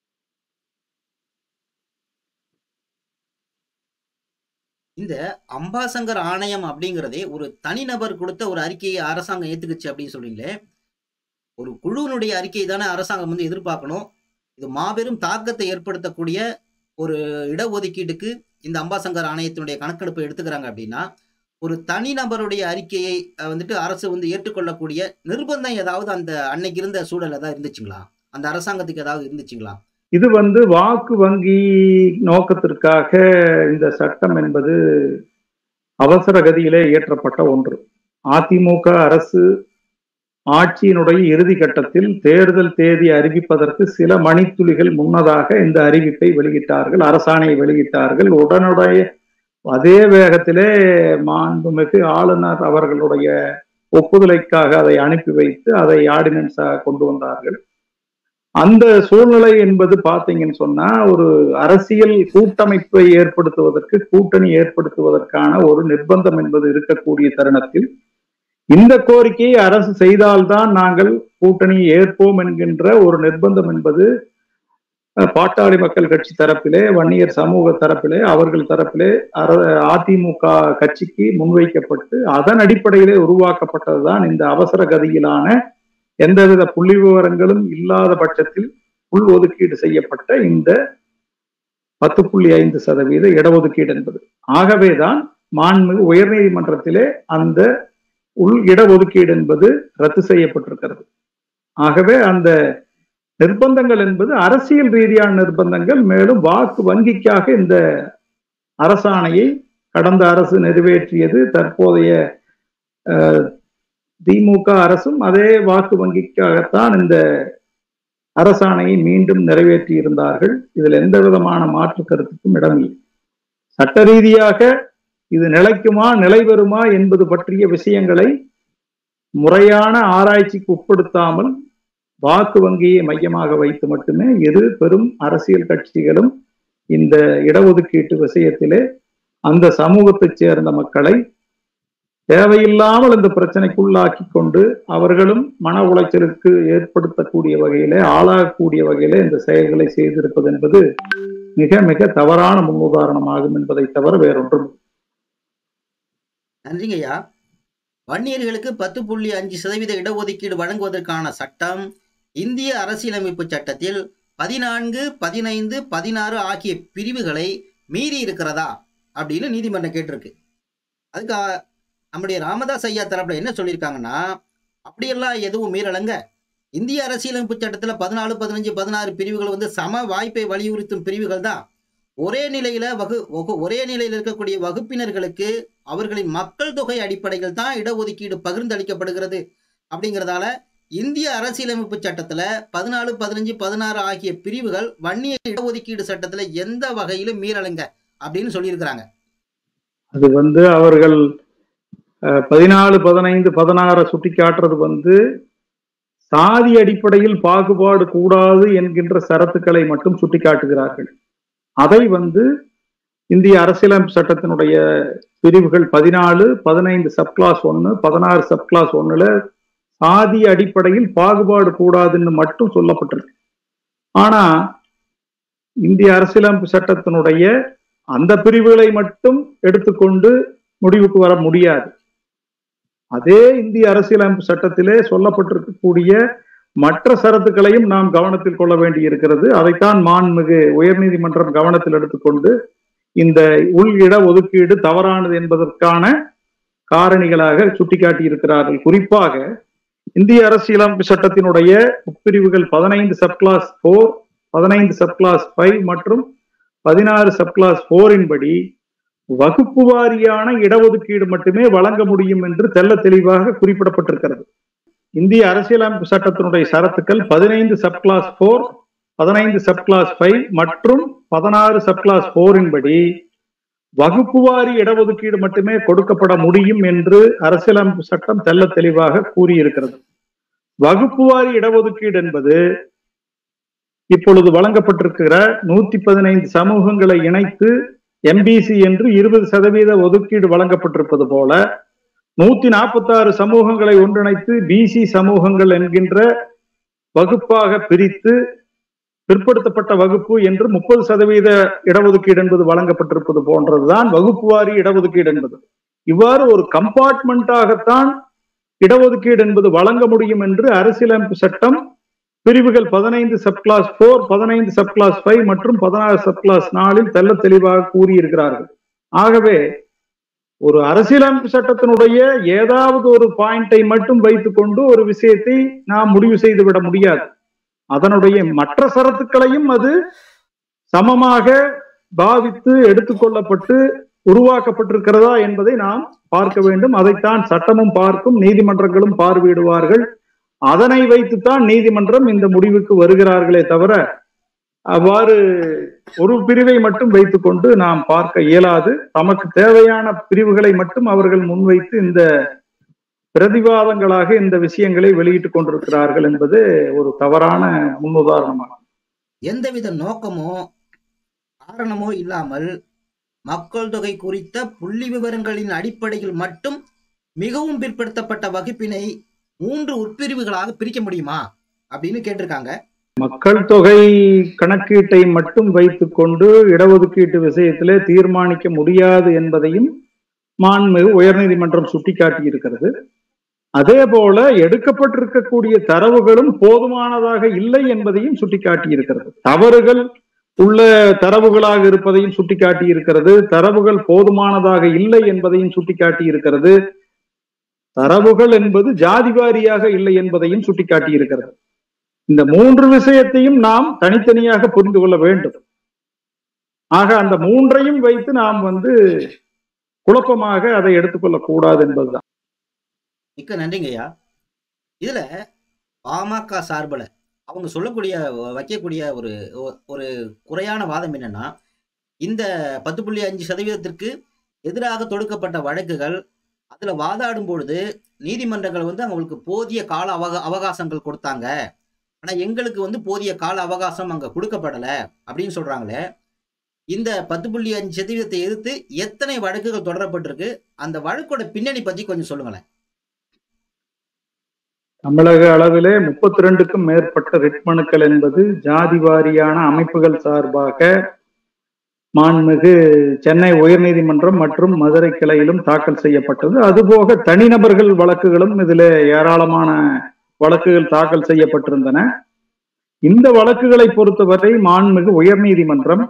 [SPEAKER 3] இந்த அம்பாசங்கர் ஆணையம் அப்படிங்கிறதே ஒரு தனிநபர் கொடுத்த ஒரு அறிக்கையை அரசாங்கம் ஏத்துக்குச்சு அப்படின்னு சொல்றீங்களே ஒரு குழுவினுடைய அறிக்கை தானே அரசாங்கம் வந்து எதிர்பார்க்கணும் இது மாபெரும் தாக்கத்தை ஏற்படுத்தக்கூடிய ஒரு இடஒதுக்கீட்டுக்கு இந்த அம்பாசங்கர் ஆணையத்தினுடைய கணக்கெடுப்பை எடுத்துக்கிறாங்க அப்படின்னா ஒரு தனிநபருடைய அறிக்கையை அஹ், வந்துட்டு அரசு வந்து ஏற்றுக்கொள்ளக்கூடிய நிர்பந்தம் ஏதாவது அந்த அன்னைக்கு இருந்த சூழல் ஏதாவது இருந்துச்சுங்களா அந்த அரசாங்கத்துக்கு ஏதாவது இருந்துச்சுங்களா
[SPEAKER 2] இது வந்து வாக்கு வங்கி நோக்கத்திற்காக இந்த சட்டம் என்பது அவசர கதியிலே இயற்றப்பட்ட ஒன்று அதிமுக அரசு ஆட்சியினுடைய இறுதி கட்டத்தில் தேர்தல் தேதி அறிவிப்பதற்கு சில மணித்துளிகள் முன்னதாக இந்த அறிவிப்பை வெளியிட்டார்கள் அரசாணையை வெளியிட்டார்கள் உடனுடைய அதே வேகத்திலே மாண்புமிகு ஆளுநர் அவர்களுடைய ஒப்புதலைக்காக அதை அனுப்பி வைத்து அதை ஆர்டினன்ஸாக கொண்டு வந்தார்கள் அந்த சூழ்நிலை என்பது பாத்தீங்கன்னு சொன்னா ஒரு அரசியல் கூட்டமைப்பை ஏற்படுத்துவதற்கு கூட்டணி ஏற்படுத்துவதற்கான ஒரு நிர்பந்தம் என்பது இருக்கக்கூடிய தருணத்தில் இந்த கோரிக்கையை அரசு செய்தால்தான் நாங்கள் கூட்டணியை ஏற்போம் என்கின்ற ஒரு நிர்பந்தம் என்பது அஹ், பாட்டாளி மக்கள் கட்சி தரப்பிலே வன்னியர் சமூக தரப்பிலே அவர்கள் தரப்பிலே அர- அதிமுக கட்சிக்கு முன்வைக்கப்பட்டு அதன் அடிப்படையிலே உருவாக்கப்பட்டதுதான் இந்த அவசர கதியிலான எந்தவித புள்ளி விவரங்களும் இல்லாத பட்சத்தில் உள் ஒதுக்கீடு செய்யப்பட்ட இந்த பத்து புள்ளி ஐந்து சதவீத இடஒதுக்கீடு என்பது ஆகவேதான் மாண்புமிகு உயர்நீதிமன்றத்திலே அந்த உள் இடஒதுக்கீடு என்பது ரத்து செய்யப்பட்டிருக்கிறது ஆகவே அந்த நிர்பந்தங்கள் என்பது அரசியல் ரீதியான நிர்பந்தங்கள் மேலும் வாக்கு வங்கிக்காக இந்த அரசாணையை கடந்த அரசு நிறைவேற்றியது தற்போதைய அஹ், திமுக அரசும் அதே வாக்கு வங்கிக்காகத்தான் இந்த அரசாணையை மீண்டும் நிறைவேற்றி இருந்தார்கள் இதில் எந்த விதமான மாற்று கருத்துக்கும் இடமில்லை சட்ட ரீதியாக இது நிலைக்குமா நிலை பெறுமா என்பது பற்றிய விஷயங்களை முறையான ஆராய்ச்சிக்கு உட்படுத்தாமல் வாக்கு வங்கியை மையமாக வைத்து மட்டுமே இரு பெரும் அரசியல் கட்சிகளும் இந்த இடஒதுக்கீட்டு விஷயத்திலே அந்த சமூகத்தைச் சேர்ந்த மக்களை தேவையில்லாமல் இந்த பிரச்சனைக்குள்ளாக்கி கொண்டு அவர்களும் மன உளைச்சலுக்கு ஏற்படுத்தக்கூடிய வகையிலே ஆளாகக்கூடிய வகையிலே இந்த செயல்களை செய்திருப்பது என்பது மிக மிக தவறான முன்னுதாரணமாகும் என்பதை தவிர வேறொன்றும் இல்லை.
[SPEAKER 3] நன்றிங்கய்யா வன்னியர்களுக்கு பத்து புள்ளி அஞ்சு சதவீத இடஒதுக்கீடு வழங்குவதற்கான சட்டம் இந்திய அரசியலமைப்பு சட்டத்தில் பதினான்கு பதினைந்து பதினாறு ஆகிய பிரிவுகளை மீறி இருக்கிறதா அப்படின்னு நீதிமன்றம் கேட்டிருக்கு அதுக்கு அ, நம்முடைய ராமதாஸ் ஐயா தரப்புல என்ன சொல்லியிருக்காங்கன்னா அப்படியெல்லாம் எதுவும் மீறலங்க இந்திய அரசியலமைப்பு சட்டத்தில் பதினாலு பதினஞ்சு பதினாறு பிரிவுகள் வந்து சம வாய்ப்பை வலியுறுத்தும் பிரிவுகள் தான் ஒரே நிலையில வகு வகு- ஒரே நிலையில் இருக்கக்கூடிய வகுப்பினர்களுக்கு அவர்களின் மக்கள் தொகை அடிப்படையில் தான் இடஒதுக்கீடு பகிர்ந்தளிக்கப்படுகிறது அப்படிங்கிறதால இந்திய அரசியலமைப்பு சட்டத்துல பதினாலு பதினஞ்சு பதினாறு ஆகிய பிரிவுகள் வன்னிய இடஒதுக்கீடு சட்டத்துல எந்த வகையிலும் மீறலுங்க அப்படின்னு சொல்லியிருக்கிறாங்க
[SPEAKER 2] அது வந்து அவர்கள் அஹ், பதினாலு பதினைந்து பதினாறு சுட்டி காட்டுறது வந்து சாதி அடிப்படையில் பாகுபாடு கூடாது என்கின்ற சரத்துக்களை மட்டும் சுட்டிக்காட்டுகிறார்கள் அதை வந்து இந்திய அரசியலமைப்பு சட்டத்தினுடைய பிரிவுகள் பதினாலு பதினைந்து சப்கிளாஸ் ஒன்று பதினாறு சப்கிளாஸ் ஒண்ணுல சாதி அடிப்படையில் பாகுபாடு கூடாதுன்னு மட்டும் சொல்லப்பட்டிருக்கு ஆனா இந்திய அரசியலமைப்பு சட்டத்தினுடைய அந்த பிரிவுகளை மட்டும் எடுத்துக்கொண்டு முடிவுக்கு வர முடியாது அதே இந்திய அரசியலமைப்பு சட்டத்திலே சொல்லப்பட்டிருக்கக்கூடிய மற்ற சரத்துக்களையும் நாம் கவனத்தில் கொள்ள வேண்டி இருக்கிறது அதைத்தான் மாண்புமிகு உயர்நீதிமன்றம் கவனத்தில் எடுத்துக்கொண்டு இந்த உள் இட ஒதுக்கீடு தவறானது என்பதற்கான காரணிகளாக சுட்டிக்காட்டி இருக்கிறார்கள் குறிப்பாக இந்திய அரசியலமைப்பு சட்டத்தினுடைய உட்பிரிவுகள் பதினைந்து சப்கிளாஸ் போர் பதினைந்து சப்கிளாஸ் ஃபைவ் மற்றும் பதினாறு சப்கிளாஸ் போரின் படி வகுப்பு வாரியான இடஒதுக்கீடு மட்டுமே வழங்க முடியும் என்று தெள்ள தெளிவாக குறிப்பிடப்பட்டிருக்கிறது இந்திய அரசியலமைப்பு சட்டத்தினுடைய சரத்துக்கள் பதினைந்து சப்கிளாஸ் போர் பதினைந்து சப்கிளாஸ் ஃபைவ் மற்றும் பதினாறு சப்கிளாஸ் போரின் படி வகுப்பு வாரி இடஒதுக்கீடு மட்டுமே கொடுக்கப்பட முடியும் என்று அரசியலமைப்பு சட்டம் தெள்ள தெளிவாக கூறியிருக்கிறது வகுப்பு வாரி இடஒதுக்கீடு என்பது இப்பொழுது வழங்கப்பட்டிருக்கிற நூத்தி பதினைந்து சமூகங்களை இணைத்து எம்பிசி என்று இருபது சதவீத ஒதுக்கீடு வழங்கப்பட்டிருப்பது போல நூத்தி நாற்பத்தாறு சமூகங்களை ஒன்றிணைத்து பிசி சமூகங்கள் என்கின்ற வகுப்பாக பிரித்து பிற்படுத்தப்பட்ட வகுப்பு என்று முப்பது சதவீத இடஒதுக்கீடு என்பது வழங்கப்பட்டிருப்பது போன்றதுதான் வகுப்பு வாரி இடஒதுக்கீடு என்பது இவ்வாறு ஒரு கம்பார்ட்மெண்டாகத்தான் இடஒதுக்கீடு என்பது வழங்க முடியும் என்று அரசியலமைப்பு சட்டம் பிரிவுகள் பதினைந்து சப்கிளாஸ் போர் பதினைந்து சப்கிளாஸ் ஃபைவ் மற்றும் பதினாறு சப்கிளாஸ் நாலில் தெள்ள தெளிவாக கூறியிருக்கிறார்கள் ஆகவே ஒரு அரசியலமைப்பு சட்டத்தினுடைய ஏதாவது ஒரு பாயிண்டை மட்டும் வைத்துக்கொண்டு ஒரு விஷயத்தை நாம் முடிவு செய்து விட முடியாது அதனுடைய மற்ற சரத்துக்களையும் அது சமமாக பாவித்து எடுத்துக்கொள்ளப்பட்டு உருவாக்கப்பட்டிருக்கிறதா என்பதை நாம் பார்க்க வேண்டும் அதைத்தான் சட்டமும் பார்க்கும் நீதிமன்றங்களும் பார்வையிடுவார்கள் அதனை வைத்துத்தான் நீதிமன்றம் இந்த முடிவுக்கு வருகிறார்களே தவிர அவ்வாறு ஒரு பிரிவை மட்டும் வைத்துக்கொண்டு நாம் பார்க்க இயலாது தமக்கு தேவையான பிரிவுகளை மட்டும் அவர்கள் முன்வைத்து இந்த பிரதிவாதங்களாக இந்த விஷயங்களை வெளியிட்டுக் கொண்டிருக்கிறார்கள் என்பது ஒரு தவறான முன்னுதாரணமாகும்
[SPEAKER 3] எந்தவித நோக்கமோ காரணமோ இல்லாமல் மக்கள் தொகை குறித்த புள்ளி விவரங்களின் அடிப்படையில் மட்டும் மிகவும் பிற்படுத்தப்பட்ட வகுப்பினை மூன்று உட்பிரிவுகளாக பிரிக்க முடியுமா அப்படின்னு கேட்டிருக்காங்க
[SPEAKER 2] மக்கள் தொகை கணக்கீட்டை மட்டும் வைத்துக்கொண்டு இடஒதுக்கீட்டு விஷயத்திலே தீர்மானிக்க முடியாது என்பதையும் மாண்புமிகு உயர்நீதிமன்றம் சுட்டிக்காட்டி இருக்கிறது அதே போல எடுக்கப்பட்டிருக்கக்கூடிய தரவுகளும் போதுமானதாக இல்லை என்பதையும் சுட்டிக்காட்டி இருக்கிறது தவறுகள் உள்ள தரவுகளாக இருப்பதையும் சுட்டிக்காட்டி இருக்கிறது தரவுகள் போதுமானதாக இல்லை என்பதையும் சுட்டிக்காட்டி இருக்கிறது தரவுகள் என்பது ஜாதி வாரியாக இல்லை என்பதையும் சுட்டிக்காட்டி இருக்கிறது இந்த மூன்று விஷயத்தையும் நாம் தனித்தனியாக புரிந்து கொள்ள வேண்டும் ஆக அந்த மூன்றையும் வைத்து நாம் வந்து குழப்பமாக அதை எடுத்துக்கொள்ளக் கூடாது என்பதுதான்
[SPEAKER 3] மிக்க நன்றிங்கய்யா இதுல பாமக சார்பில் அவங்க சொல்லக்கூடிய வைக்கக்கூடிய ஒரு ஒரு குறையான வாதம் என்னன்னா இந்த பத்து புள்ளி அஞ்சு சதவீதத்திற்கு எதிராக தொடுக்கப்பட்ட வழக்குகள் அதுல வாதாடும் பொழுது நீதிமன்றங்கள் வந்து அவங்களுக்கு போதிய கால அவகா அவகாசங்கள் கொடுத்தாங்க ஆனா எங்களுக்கு வந்து போதிய கால அவகாசம் அங்க கொடுக்கப்படல அப்படின்னு சொல்றாங்களே இந்த பத்து புள்ளி அஞ்சு சதவீதத்தை எதிர்த்து எத்தனை வழக்குகள் தொடரப்பட்டிருக்கு அந்த வழக்கோட பின்னணி பத்தி கொஞ்சம் சொல்லுங்களேன்
[SPEAKER 2] தமிழக அளவிலே முப்பத்தி ரெண்டுக்கும் மேற்பட்ட ரிட் மனுக்கள் என்பது ஜாதி வாரியான அமைப்புகள் சார்பாக மாண்புமிகு சென்னை உயர்நீதிமன்றம் மற்றும் மதுரை கிளையிலும் தாக்கல் செய்யப்பட்டது அதுபோக தனிநபர்கள் வழக்குகளும் இதில் ஏராளமான வழக்குகள் தாக்கல் செய்யப்பட்டிருந்தன இந்த வழக்குகளை பொறுத்தவரை மாண்புமிகு உயர்நீதிமன்றம்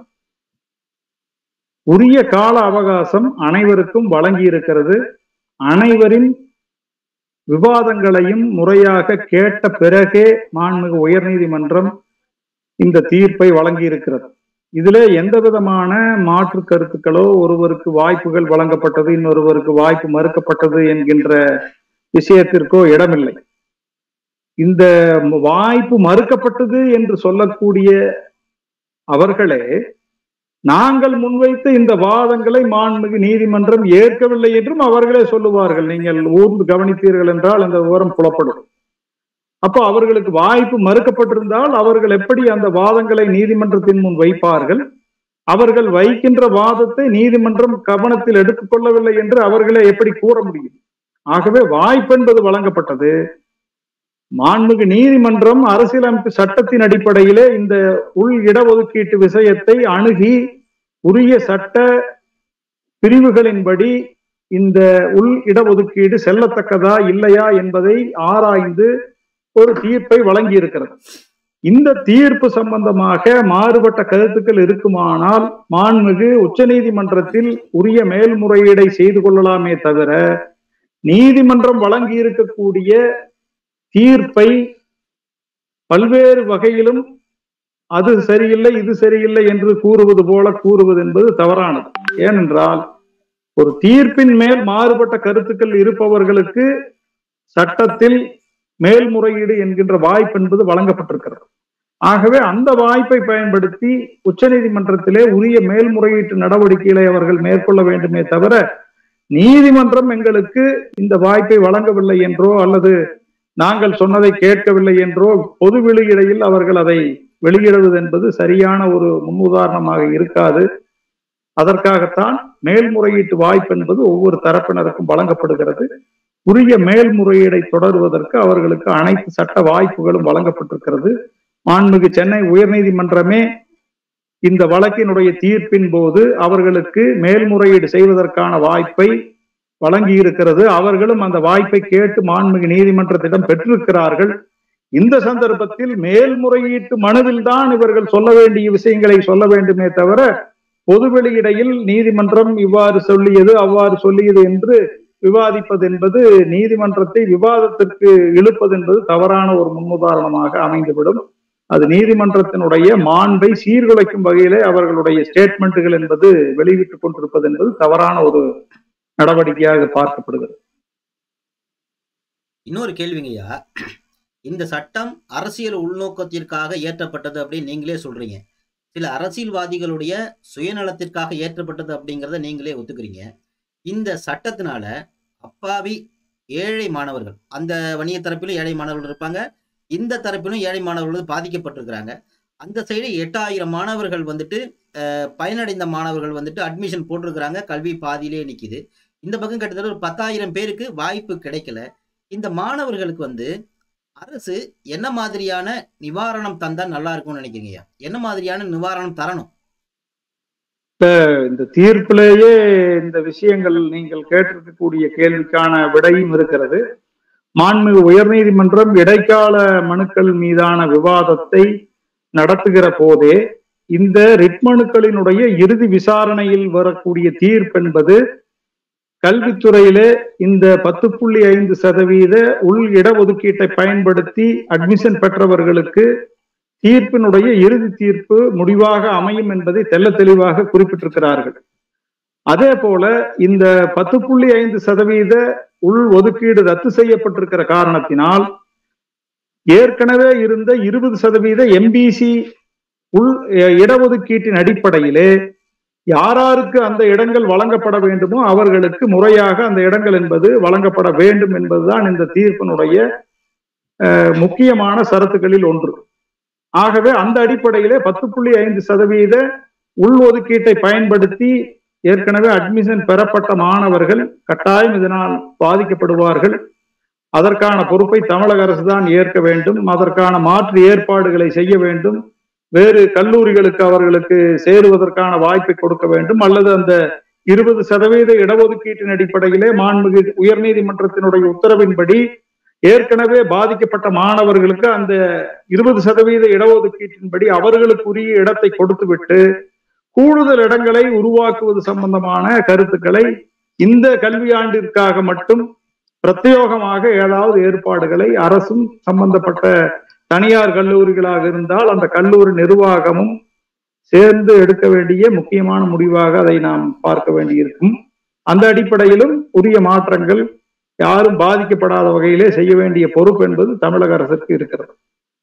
[SPEAKER 2] உரிய கால அவகாசம் அனைவருக்கும் வழங்கி இருக்கிறது அனைவரின் விவாதங்களையும் முறையாக கேட்ட பிறகே மாண்புமிகு உயர்நீதிமன்றம் இந்த தீர்ப்பை வழங்கி இருக்கிறது இதுல எந்த விதமான மாற்று கருத்துக்களோ ஒருவருக்கு வாய்ப்புகள் வழங்கப்பட்டது இன்னொருவருக்கு வாய்ப்பு மறுக்கப்பட்டது என்கின்ற விஷயத்திற்கோ இடமில்லை இந்த வாய்ப்பு மறுக்கப்பட்டது என்று சொல்லக்கூடிய அவர்களே நாங்கள் முன்வைத்த இந்த வாதங்களை மாண்புமிகு நீதிமன்றம் ஏற்கவில்லை என்றும் அவர்களே சொல்லுவார்கள் நீங்கள் ஊர்ந்து கவனித்தீர்கள் என்றால் அந்த விவரம் புலப்படும் அப்போ அவர்களுக்கு வாய்ப்பு மறுக்கப்பட்டிருந்தால் அவர்கள் எப்படி அந்த வாதங்களை நீதிமன்றத்தின் முன் வைப்பார்கள் அவர்கள் வைக்கின்ற வாதத்தை நீதிமன்றம் கவனத்தில் எடுத்துக்கொள்ளவில்லை என்று அவர்களே எப்படி கூற முடியும் ஆகவே வாய்ப்பு என்பது வழங்கப்பட்டது மாண்புமிகு நீதிமன்றம் அரசியலமைப்பு சட்டத்தின் அடிப்படையிலே இந்த உள் இடஒதுக்கீட்டு விஷயத்தை அணுகி உரிய சட்ட பிரிவுகளின்படி இந்த உள் இடஒதுக்கீடு செல்லத்தக்கதா இல்லையா என்பதை ஆராய்ந்து ஒரு தீர்ப்பை வழங்கி இருக்கிறது இந்த தீர்ப்பு சம்பந்தமாக மாறுபட்ட கருத்துக்கள் இருக்குமானால் மாண்புமிகு உச்சநீதிமன்றத்தில் உரிய மேல்முறையீடை செய்து கொள்ளலாமே தவிர நீதிமன்றம் வழங்கி இருக்கக்கூடிய தீர்ப்பை பல்வேறு வகையிலும் அது சரியில்லை இது சரியில்லை என்று கூறுவது போல கூறுவது என்பது தவறானது ஏனென்றால் ஒரு தீர்ப்பின் மேல் மாறுபட்ட கருத்துக்கள் இருப்பவர்களுக்கு சட்டத்தில் மேல்முறையீடு என்கின்ற வாய்ப்பு என்பது வழங்கப்பட்டிருக்கிறது ஆகவே அந்த வாய்ப்பை பயன்படுத்தி உச்சநீதிமன்றத்திலே உரிய மேல்முறையீட்டு நடவடிக்கைகளை அவர்கள் மேற்கொள்ள வேண்டுமே தவிர நீதிமன்றம் எங்களுக்கு இந்த வாய்ப்பை வழங்கவில்லை என்றோ அல்லது நாங்கள் சொன்னதை கேட்கவில்லை என்றோ பொது வெளியிடையில் அவர்கள் அதை வெளியிடுவது என்பது சரியான ஒரு முன்னுதாரணமாக இருக்காது அதற்காகத்தான் மேல்முறையீட்டு வாய்ப்பு என்பது ஒவ்வொரு தரப்பினருக்கும் வழங்கப்படுகிறது உரிய மேல்முறையீடை தொடருவதற்கு அவர்களுக்கு அனைத்து சட்ட வாய்ப்புகளும் வழங்கப்பட்டிருக்கிறது மாண்புமிகு சென்னை உயர்நீதிமன்றமே இந்த வழக்கினுடைய தீர்ப்பின் போது அவர்களுக்கு மேல்முறையீடு செய்வதற்கான வாய்ப்பை வழங்கி இருக்கிறது அவர்களும் அந்த வாய்ப்பை கேட்டு மாண்புமிகு நீதிமன்றத்திடம் பெற்றிருக்கிறார்கள் இந்த சந்தர்ப்பத்தில் மேல்முறையீட்டு மனுவில் தான் இவர்கள் சொல்ல வேண்டிய விஷயங்களை சொல்ல வேண்டுமே தவிர பொது வெளியிடையில் நீதிமன்றம் இவ்வாறு சொல்லியது அவ்வாறு சொல்லியது என்று விவாதிப்பது என்பது நீதிமன்றத்தை விவாதத்திற்கு இழுப்பது என்பது தவறான ஒரு முன்னுதாரணமாக அமைந்துவிடும் அது நீதிமன்றத்தினுடைய மாண்பை சீர்குலைக்கும் வகையிலே அவர்களுடைய ஸ்டேட்மெண்ட்டுகள் என்பது வெளியிட்டுக் கொண்டிருப்பது என்பது தவறான ஒரு நடவடிக்கையாக பார்க்கப்படுகிறது
[SPEAKER 3] இன்னொரு கேள்விங்கய்யா இந்த சட்டம் அரசியல் உள்நோக்கத்திற்காக ஏற்றப்பட்டது அப்படின்னு நீங்களே சொல்றீங்க சில அரசியல்வாதிகளுடைய சுயநலத்திற்காக ஏற்றப்பட்டது அப்படிங்கிறத நீங்களே ஒத்துக்கிறீங்க இந்த சட்டத்தினால அப்பாவி ஏழை மாணவர்கள் அந்த வணிக தரப்பிலும் ஏழை மாணவர்கள் இருப்பாங்க இந்த தரப்பிலும் ஏழை மாணவர்கள் பாதிக்கப்பட்டிருக்கிறாங்க அந்த சைடு எட்டாயிரம் மாணவர்கள் வந்துட்டு பயனடைந்த மாணவர்கள் வந்துட்டு அட்மிஷன் போட்டிருக்கிறாங்க கல்வி பாதியிலே நிற்கிது இந்த பக்கம் கிட்டத்தட்ட ஒரு பத்தாயிரம் பேருக்கு வாய்ப்பு கிடைக்கல இந்த மாணவர்களுக்கு வந்து அரசு என்ன மாதிரியான நிவாரணம் தந்தா நல்லா இருக்கும்னு நினைக்கிறீங்க என்ன மாதிரியான நிவாரணம் தரணும்
[SPEAKER 2] இந்த தீர்ப்பிலேயே இந்த விஷயங்கள் நீங்கள் கேட்டிருக்கக்கூடிய கேள்விக்கான விடையும் இருக்கிறது மாண்புமிகு உயர்நீதிமன்றம் இடைக்கால மனுக்கள் மீதான விவாதத்தை நடத்துகிற போதே இந்த ரிட் மனுக்களினுடைய இறுதி விசாரணையில் வரக்கூடிய தீர்ப்பு என்பது கல்வித்துறையிலே இந்த பத்து புள்ளி ஐந்து சதவீத உள் இடஒதுக்கீட்டை பயன்படுத்தி அட்மிஷன் பெற்றவர்களுக்கு தீர்ப்பினுடைய இறுதி தீர்ப்பு முடிவாக அமையும் என்பதை தெள்ள தெளிவாக குறிப்பிட்டிருக்கிறார்கள் அதே போல இந்த பத்து புள்ளி ஐந்து சதவீத உள் ஒதுக்கீடு ரத்து செய்யப்பட்டிருக்கிற காரணத்தினால் ஏற்கனவே இருந்த இருபது சதவீத எம்பிசி உள் இடஒதுக்கீட்டின் அடிப்படையிலே யாராருக்கு அந்த இடங்கள் வழங்கப்பட வேண்டுமோ அவர்களுக்கு முறையாக அந்த இடங்கள் என்பது வழங்கப்பட வேண்டும் என்பதுதான் இந்த தீர்ப்பினுடைய முக்கியமான சரத்துகளில் ஒன்று ஆகவே அந்த அடிப்படையிலே பத்து புள்ளி ஐந்து சதவீத உள் ஒதுக்கீட்டை பயன்படுத்தி ஏற்கனவே அட்மிஷன் பெறப்பட்ட மாணவர்கள் கட்டாயம் இதனால் பாதிக்கப்படுவார்கள் அதற்கான பொறுப்பை தமிழக அரசு தான் ஏற்க வேண்டும் அதற்கான மாற்று ஏற்பாடுகளை செய்ய வேண்டும் வேறு கல்லூரிகளுக்கு அவர்களுக்கு சேருவதற்கான வாய்ப்பை கொடுக்க வேண்டும் அல்லது அந்த இருபது சதவீத இடஒதுக்கீட்டின் அடிப்படையிலே மாண்புமிகு உயர்நீதிமன்றத்தினுடைய உத்தரவின்படி ஏற்கனவே பாதிக்கப்பட்ட மாணவர்களுக்கு அந்த இருபது சதவீத இடஒதுக்கீட்டின்படி அவர்களுக்குரிய இடத்தை கொடுத்துவிட்டு கூடுதல் இடங்களை உருவாக்குவது சம்பந்தமான கருத்துக்களை இந்த கல்வியாண்டிற்காக மட்டும் பிரத்யோகமாக ஏதாவது ஏற்பாடுகளை அரசும் சம்பந்தப்பட்ட தனியார் கல்லூரிகளாக இருந்தால் அந்த கல்லூரி நிர்வாகமும் சேர்ந்து எடுக்க வேண்டிய முக்கியமான முடிவாக அதை நாம் பார்க்க வேண்டியிருக்கும் அந்த அடிப்படையிலும் உரிய மாற்றங்கள் யாரும் பாதிக்கப்படாத வகையிலே செய்ய வேண்டிய பொறுப்பு என்பது தமிழக அரசுக்கு இருக்கிறது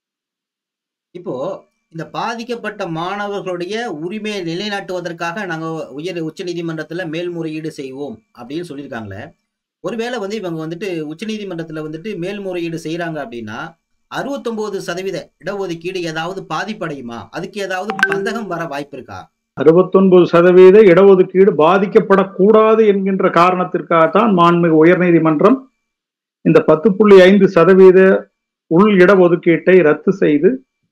[SPEAKER 3] இப்போ இந்த பாதிக்கப்பட்ட மாணவர்களுடைய உரிமையை நிலைநாட்டுவதற்காக நாங்க உயர் உச்ச நீதிமன்றத்துல மேல்முறையீடு செய்வோம் அப்படின்னு சொல்லியிருக்காங்களே ஒருவேளை வந்து இவங்க வந்துட்டு உச்சநீதிமன்றத்துல வந்துட்டு மேல்முறையீடு செய்யறாங்க அப்படின்னா அறுபத்தொன்பது சதவீத இடஒதுக்கீடு ஏதாவது பாதிப்படையுமா அதுக்கு ஏதாவது பந்தகம் வர வாய்ப்பு இருக்கா
[SPEAKER 2] அறுபத்தொன்பது சதவீத இடஒதுக்கீடு பாதிக்கப்படக்கூடாது என்கின்ற காரணத்திற்காகத்தான் மாண்புமிகு உயர்நீதிமன்றம் இந்த பத்து புள்ளி ஐந்து சதவீத உள் இடஒதுக்கீட்டை ரத்து செய்து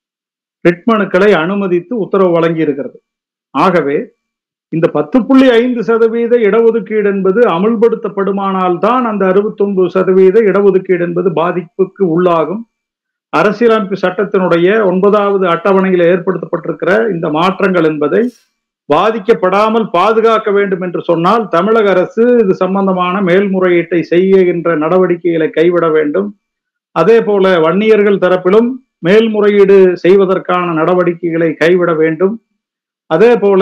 [SPEAKER 2] ரிட் மனுக்களை அனுமதித்து உத்தரவு வழங்கி இருக்கிறது ஆகவே இந்த பத்து புள்ளி ஐந்து சதவீத இடஒதுக்கீடு என்பது அமல்படுத்தப்படுமானால் தான் அந்த அறுபத்தொன்பது சதவீத இடஒதுக்கீடு என்பது பாதிப்புக்கு உள்ளாகும் அரசியலமைப்பு சட்டத்தினுடைய ஒன்பதாவது அட்டவணையில் ஏற்படுத்தப்பட்டிருக்கிற இந்த மாற்றங்கள் என்பதை பாதிக்கப்படாமல் பாதுகாக்க வேண்டும் என்று சொன்னால் தமிழக அரசு இது சம்பந்தமான மேல்முறையீட்டை செய்கின்ற நடவடிக்கைகளை கைவிட வேண்டும் அதே போல வன்னியர்கள் தரப்பிலும் மேல்முறையீடு செய்வதற்கான நடவடிக்கைகளை கைவிட வேண்டும் அதே போல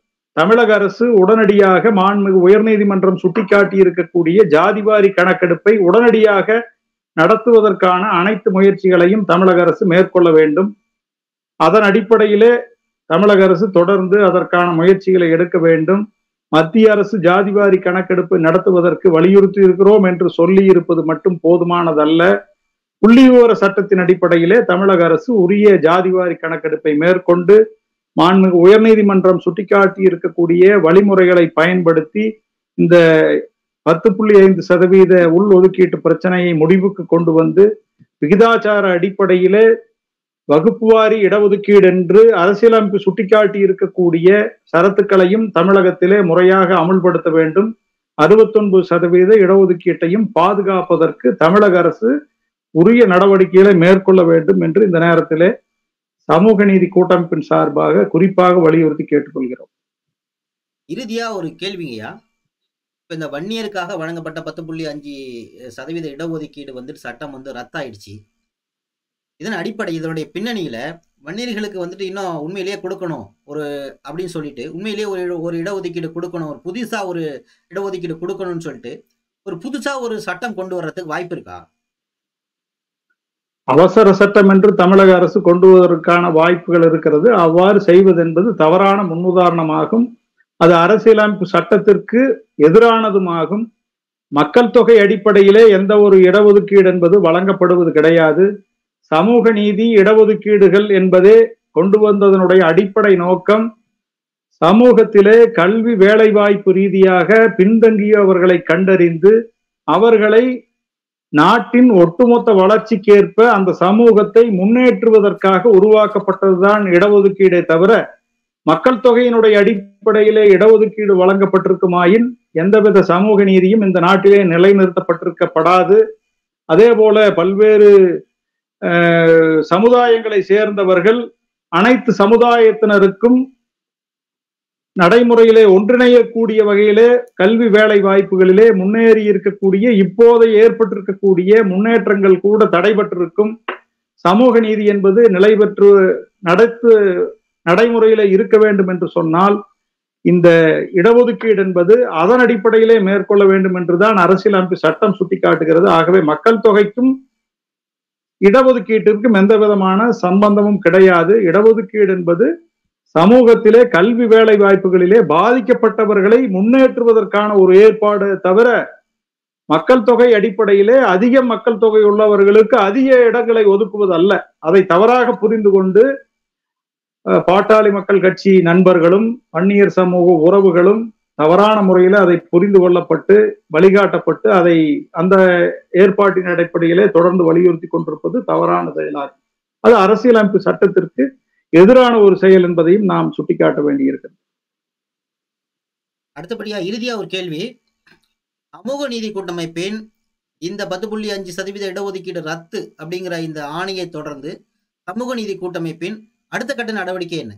[SPEAKER 2] தமிழக அரசு உடனடியாக மாண்புமிகு உயர்நீதிமன்றம் சுட்டிக்காட்டி இருக்கக்கூடிய ஜாதிவாரி கணக்கெடுப்பை உடனடியாக நடத்துவதற்கான அனைத்து முயற்சிகளையும் தமிழக அரசு மேற்கொள்ள வேண்டும் அதன் அடிப்படையிலே தமிழக அரசு தொடர்ந்து அதற்கான முயற்சிகளை எடுக்க வேண்டும் மத்திய அரசு ஜாதிவாரி கணக்கெடுப்பு நடத்துவதற்கு வலியுறுத்தி இருக்கிறோம் என்று சொல்லி இருப்பது மட்டும் போதுமானதல்ல புள்ளி விவர சட்டத்தின் அடிப்படையிலே தமிழக அரசு உரிய ஜாதிவாரி கணக்கெடுப்பை மேற்கொண்டு மாண்புமிகு உயர்நீதிமன்றம் சுட்டிக்காட்டி இருக்கக்கூடிய வழிமுறைகளை பயன்படுத்தி இந்த பத்து புள்ளி ஐந்து சதவீத உள் ஒதுக்கீட்டு பிரச்சனையை முடிவுக்கு கொண்டு வந்து விகிதாச்சார அடிப்படையிலே வகுப்புவாரி இடஒதுக்கீடு என்று அரசியலமைப்பு சுட்டிக்காட்டி இருக்கக்கூடிய சரத்துக்களையும் தமிழகத்திலே முறையாக அமுல்படுத்த வேண்டும் அறுபத்தொன்பது சதவீத இடஒதுக்கீட்டையும் பாதுகாப்பதற்கு தமிழக அரசு உரிய நடவடிக்கைகளை மேற்கொள்ள வேண்டும் என்று இந்த நேரத்திலே சமூக நீதி கூட்டமைப்பின் சார்பாக குறிப்பாக வலியுறுத்தி கேட்டுக்கொள்கிறோம்
[SPEAKER 3] இறுதியா ஒரு கேள்விங்கய்யா இப்ப இந்த வன்னியருக்காக வழங்கப்பட்ட பத்து புள்ளி அஞ்சு சதவீத இடஒதுக்கீடு வந்துட்டு சட்டம் வந்து ரத்தாயிடுச்சு இதன் அடிப்படை இதனுடைய பின்னணியில வன்னியர்களுக்கு வந்துட்டு இன்னும் உண்மையிலேயே கொடுக்கணும் ஒரு அப்படின்னு சொல்லிட்டு உண்மையிலேயே ஒரு இட- ஒரு இடஒதுக்கீடு கொடுக்கணும் ஒரு புதுசா ஒரு இடஒதுக்கீடு கொடுக்கணும்னு சொல்லிட்டு ஒரு புதுசா ஒரு சட்டம் கொண்டு வர்றதுக்கு வாய்ப்பு இருக்கா
[SPEAKER 2] அவசர சட்டம் என்று தமிழக அரசு கொண்டு வருவதற்கான வாய்ப்புகள் இருக்கிறது அவ்வாறு செய்வது என்பது தவறான முன்னுதாரணமாகும் அது அரசியலமைப்பு சட்டத்திற்கு எதிரானதுமாகும் மக்கள் தொகை அடிப்படையிலே எந்த ஒரு இடஒதுக்கீடு என்பது வழங்கப்படுவது கிடையாது சமூக நீதி இடஒதுக்கீடுகள் என்பதே கொண்டு வந்ததனுடைய அடிப்படை நோக்கம் சமூகத்திலே கல்வி வேலைவாய்ப்பு ரீதியாக பின்தங்கியவர்களை கண்டறிந்து அவர்களை நாட்டின் ஒட்டுமொத்த வளர்ச்சிக்கேற்ப அந்த சமூகத்தை முன்னேற்றுவதற்காக உருவாக்கப்பட்டதுதான் இடஒதுக்கீடே தவிர மக்கள் தொகையினுடைய அடிப்படையிலே இடஒதுக்கீடு வழங்கப்பட்டிருக்குமாயின் எந்தவித சமூக நீதியும் இந்த நாட்டிலே நிலைநிறுத்தப்பட்டிருக்கப்படாது அதே போல பல்வேறு அஹ், சமுதாயங்களை சேர்ந்தவர்கள் அனைத்து சமுதாயத்தினருக்கும் நடைமுறையிலே ஒன்றிணையக்கூடிய வகையிலே கல்வி வேலை வாய்ப்புகளிலே முன்னேறி இருக்கக்கூடிய இப்போதைய ஏற்பட்டிருக்கக்கூடிய முன்னேற்றங்கள் கூட தடைபட்டிருக்கும் சமூக நீதி என்பது நிலை பெற்று நடத்து நடைமுறையில இருக்க வேண்டும் என்று சொன்னால் இந்த இடஒதுக்கீடு என்பது அதன் அடிப்படையிலே மேற்கொள்ள வேண்டும் என்றுதான் அரசியலமைப்பு சட்டம் சுட்டிக்காட்டுகிறது ஆகவே மக்கள் தொகைக்கும் இடஒதுக்கீட்டிற்கும் எந்த விதமான சம்பந்தமும் கிடையாது இடஒதுக்கீடு என்பது சமூகத்திலே கல்வி வேலை வாய்ப்புகளிலே பாதிக்கப்பட்டவர்களை முன்னேற்றுவதற்கான ஒரு ஏற்பாடு தவிர மக்கள் தொகை அடிப்படையிலே அதிக மக்கள் தொகை உள்ளவர்களுக்கு அதிக இடங்களை ஒதுக்குவது அல்ல அதை தவறாக புரிந்து கொண்டு அஹ், பாட்டாளி மக்கள் கட்சி நண்பர்களும் அந்நியர் சமூக உறவுகளும் தவறான முறையில அதை புரிந்து கொள்ளப்பட்டு வழிகாட்டப்பட்டு அதை அந்த ஏற்பாட்டின் அடிப்படையிலே தொடர்ந்து வலியுறுத்தி கொண்டிருப்பது தவறான செயலாகும் அது அரசியலமைப்பு சட்டத்திற்கு எதிரான ஒரு செயல் என்பதையும் நாம் சுட்டிக்காட்ட வேண்டியிருக்கிறது
[SPEAKER 3] அடுத்தபடியா இறுதியா ஒரு கேள்வி சமூக நீதி கூட்டமைப்பின் இந்த பத்து புள்ளி அஞ்சு சதவீத இடஒதுக்கீடு ரத்து அப்படிங்கிற இந்த ஆணையை தொடர்ந்து சமூக நீதி கூட்டமைப்பின் அடுத்த கட்ட நடவடிக்கை என்ன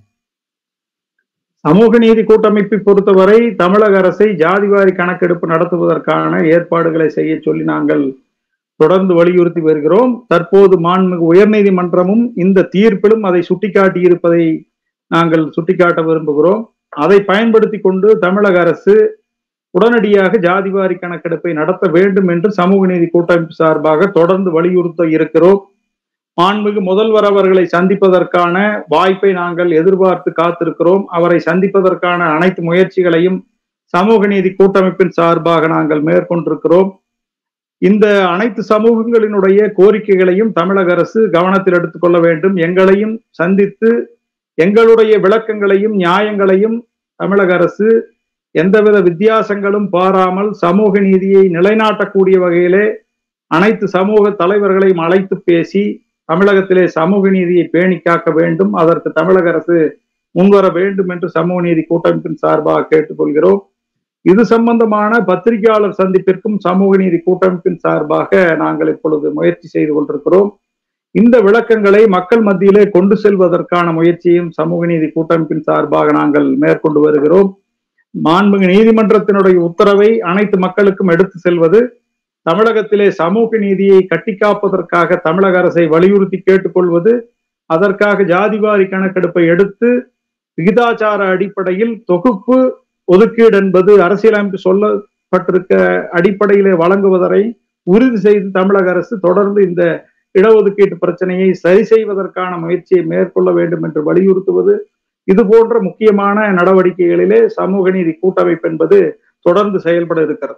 [SPEAKER 2] சமூக நீதி கூட்டமைப்பை பொறுத்தவரை தமிழக அரசை ஜாதிவாரி கணக்கெடுப்பு நடத்துவதற்கான ஏற்பாடுகளை செய்ய சொல்லி நாங்கள் தொடர்ந்து வலியுறுத்தி வருகிறோம் தற்போது மாண்புமிகு உயர்நீதிமன்றமும் இந்த தீர்ப்பிலும் அதை சுட்டிக்காட்டி இருப்பதை நாங்கள் சுட்டிக்காட்ட விரும்புகிறோம் அதை பயன்படுத்தி கொண்டு தமிழக அரசு உடனடியாக ஜாதிவாரி கணக்கெடுப்பை நடத்த வேண்டும் என்று சமூக நீதி கூட்டமைப்பு சார்பாக தொடர்ந்து வலியுறுத்த இருக்கிறோம் மாண்புமிகு முதல்வர் அவர்களை சந்திப்பதற்கான வாய்ப்பை நாங்கள் எதிர்பார்த்து காத்திருக்கிறோம் அவரை சந்திப்பதற்கான அனைத்து முயற்சிகளையும் சமூக நீதி கூட்டமைப்பின் சார்பாக நாங்கள் மேற்கொண்டிருக்கிறோம் இந்த அனைத்து சமூகங்களினுடைய கோரிக்கைகளையும் தமிழக அரசு கவனத்தில் எடுத்துக்கொள்ள வேண்டும் எங்களையும் சந்தித்து எங்களுடைய விளக்கங்களையும் நியாயங்களையும் தமிழக அரசு எந்தவித வித்தியாசங்களும் பாராமல் சமூக நீதியை நிலைநாட்டக்கூடிய வகையிலே அனைத்து சமூக தலைவர்களையும் அழைத்து பேசி தமிழகத்திலே சமூக நீதியை பேணி காக்க வேண்டும் அதற்கு தமிழக அரசு முன்வர வேண்டும் என்று சமூக நீதி கூட்டமைப்பின் சார்பாக கேட்டுக்கொள்கிறோம் இது சம்பந்தமான பத்திரிகையாளர் சந்திப்பிற்கும் சமூக நீதி கூட்டமைப்பின் சார்பாக நாங்கள் இப்பொழுது முயற்சி செய்து கொண்டிருக்கிறோம் இந்த விளக்கங்களை மக்கள் மத்தியிலே கொண்டு செல்வதற்கான முயற்சியும் சமூக நீதி கூட்டமைப்பின் சார்பாக நாங்கள் மேற்கொண்டு வருகிறோம் மாண்புமிகு நீதிமன்றத்தினுடைய உத்தரவை அனைத்து மக்களுக்கும் எடுத்து செல்வது தமிழகத்திலே சமூக நீதியை கட்டிக்காப்பதற்காக தமிழக அரசை வலியுறுத்தி கேட்டுக்கொள்வது அதற்காக ஜாதிவாரி கணக்கெடுப்பை எடுத்து விகிதாச்சார அடிப்படையில் தொகுப்பு ஒதுக்கீடு என்பது அரசியலமைப்பு சொல்லப்பட்டிருக்க அடிப்படையிலே வழங்குவதை உறுதி செய்து தமிழக அரசு தொடர்ந்து இந்த இடஒதுக்கீட்டு பிரச்சனையை சரி செய்வதற்கான முயற்சியை மேற்கொள்ள வேண்டும் என்று வலியுறுத்துவது இது போன்ற முக்கியமான நடவடிக்கைகளிலே சமூக நீதி கூட்டமைப்பு என்பது தொடர்ந்து செயல்பட இருக்கிறது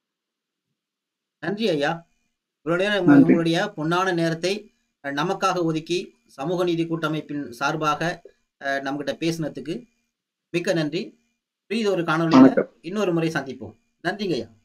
[SPEAKER 3] நன்றி ஐயா இவ்வளவு நேரம்
[SPEAKER 2] நன்றி.
[SPEAKER 3] உங்களுடைய பொன்னான நேரத்தை அஹ், நமக்காக ஒதுக்கி சமூக நீதி கூட்டமைப்பின் சார்பாக அஹ், நம்மகிட்ட பேசினதுக்கு மிக்க நன்றி இது ஒரு காணொலியில்
[SPEAKER 2] வணக்கம்
[SPEAKER 3] இன்னொரு முறை சந்திப்போம் நன்றிங்க ஐயா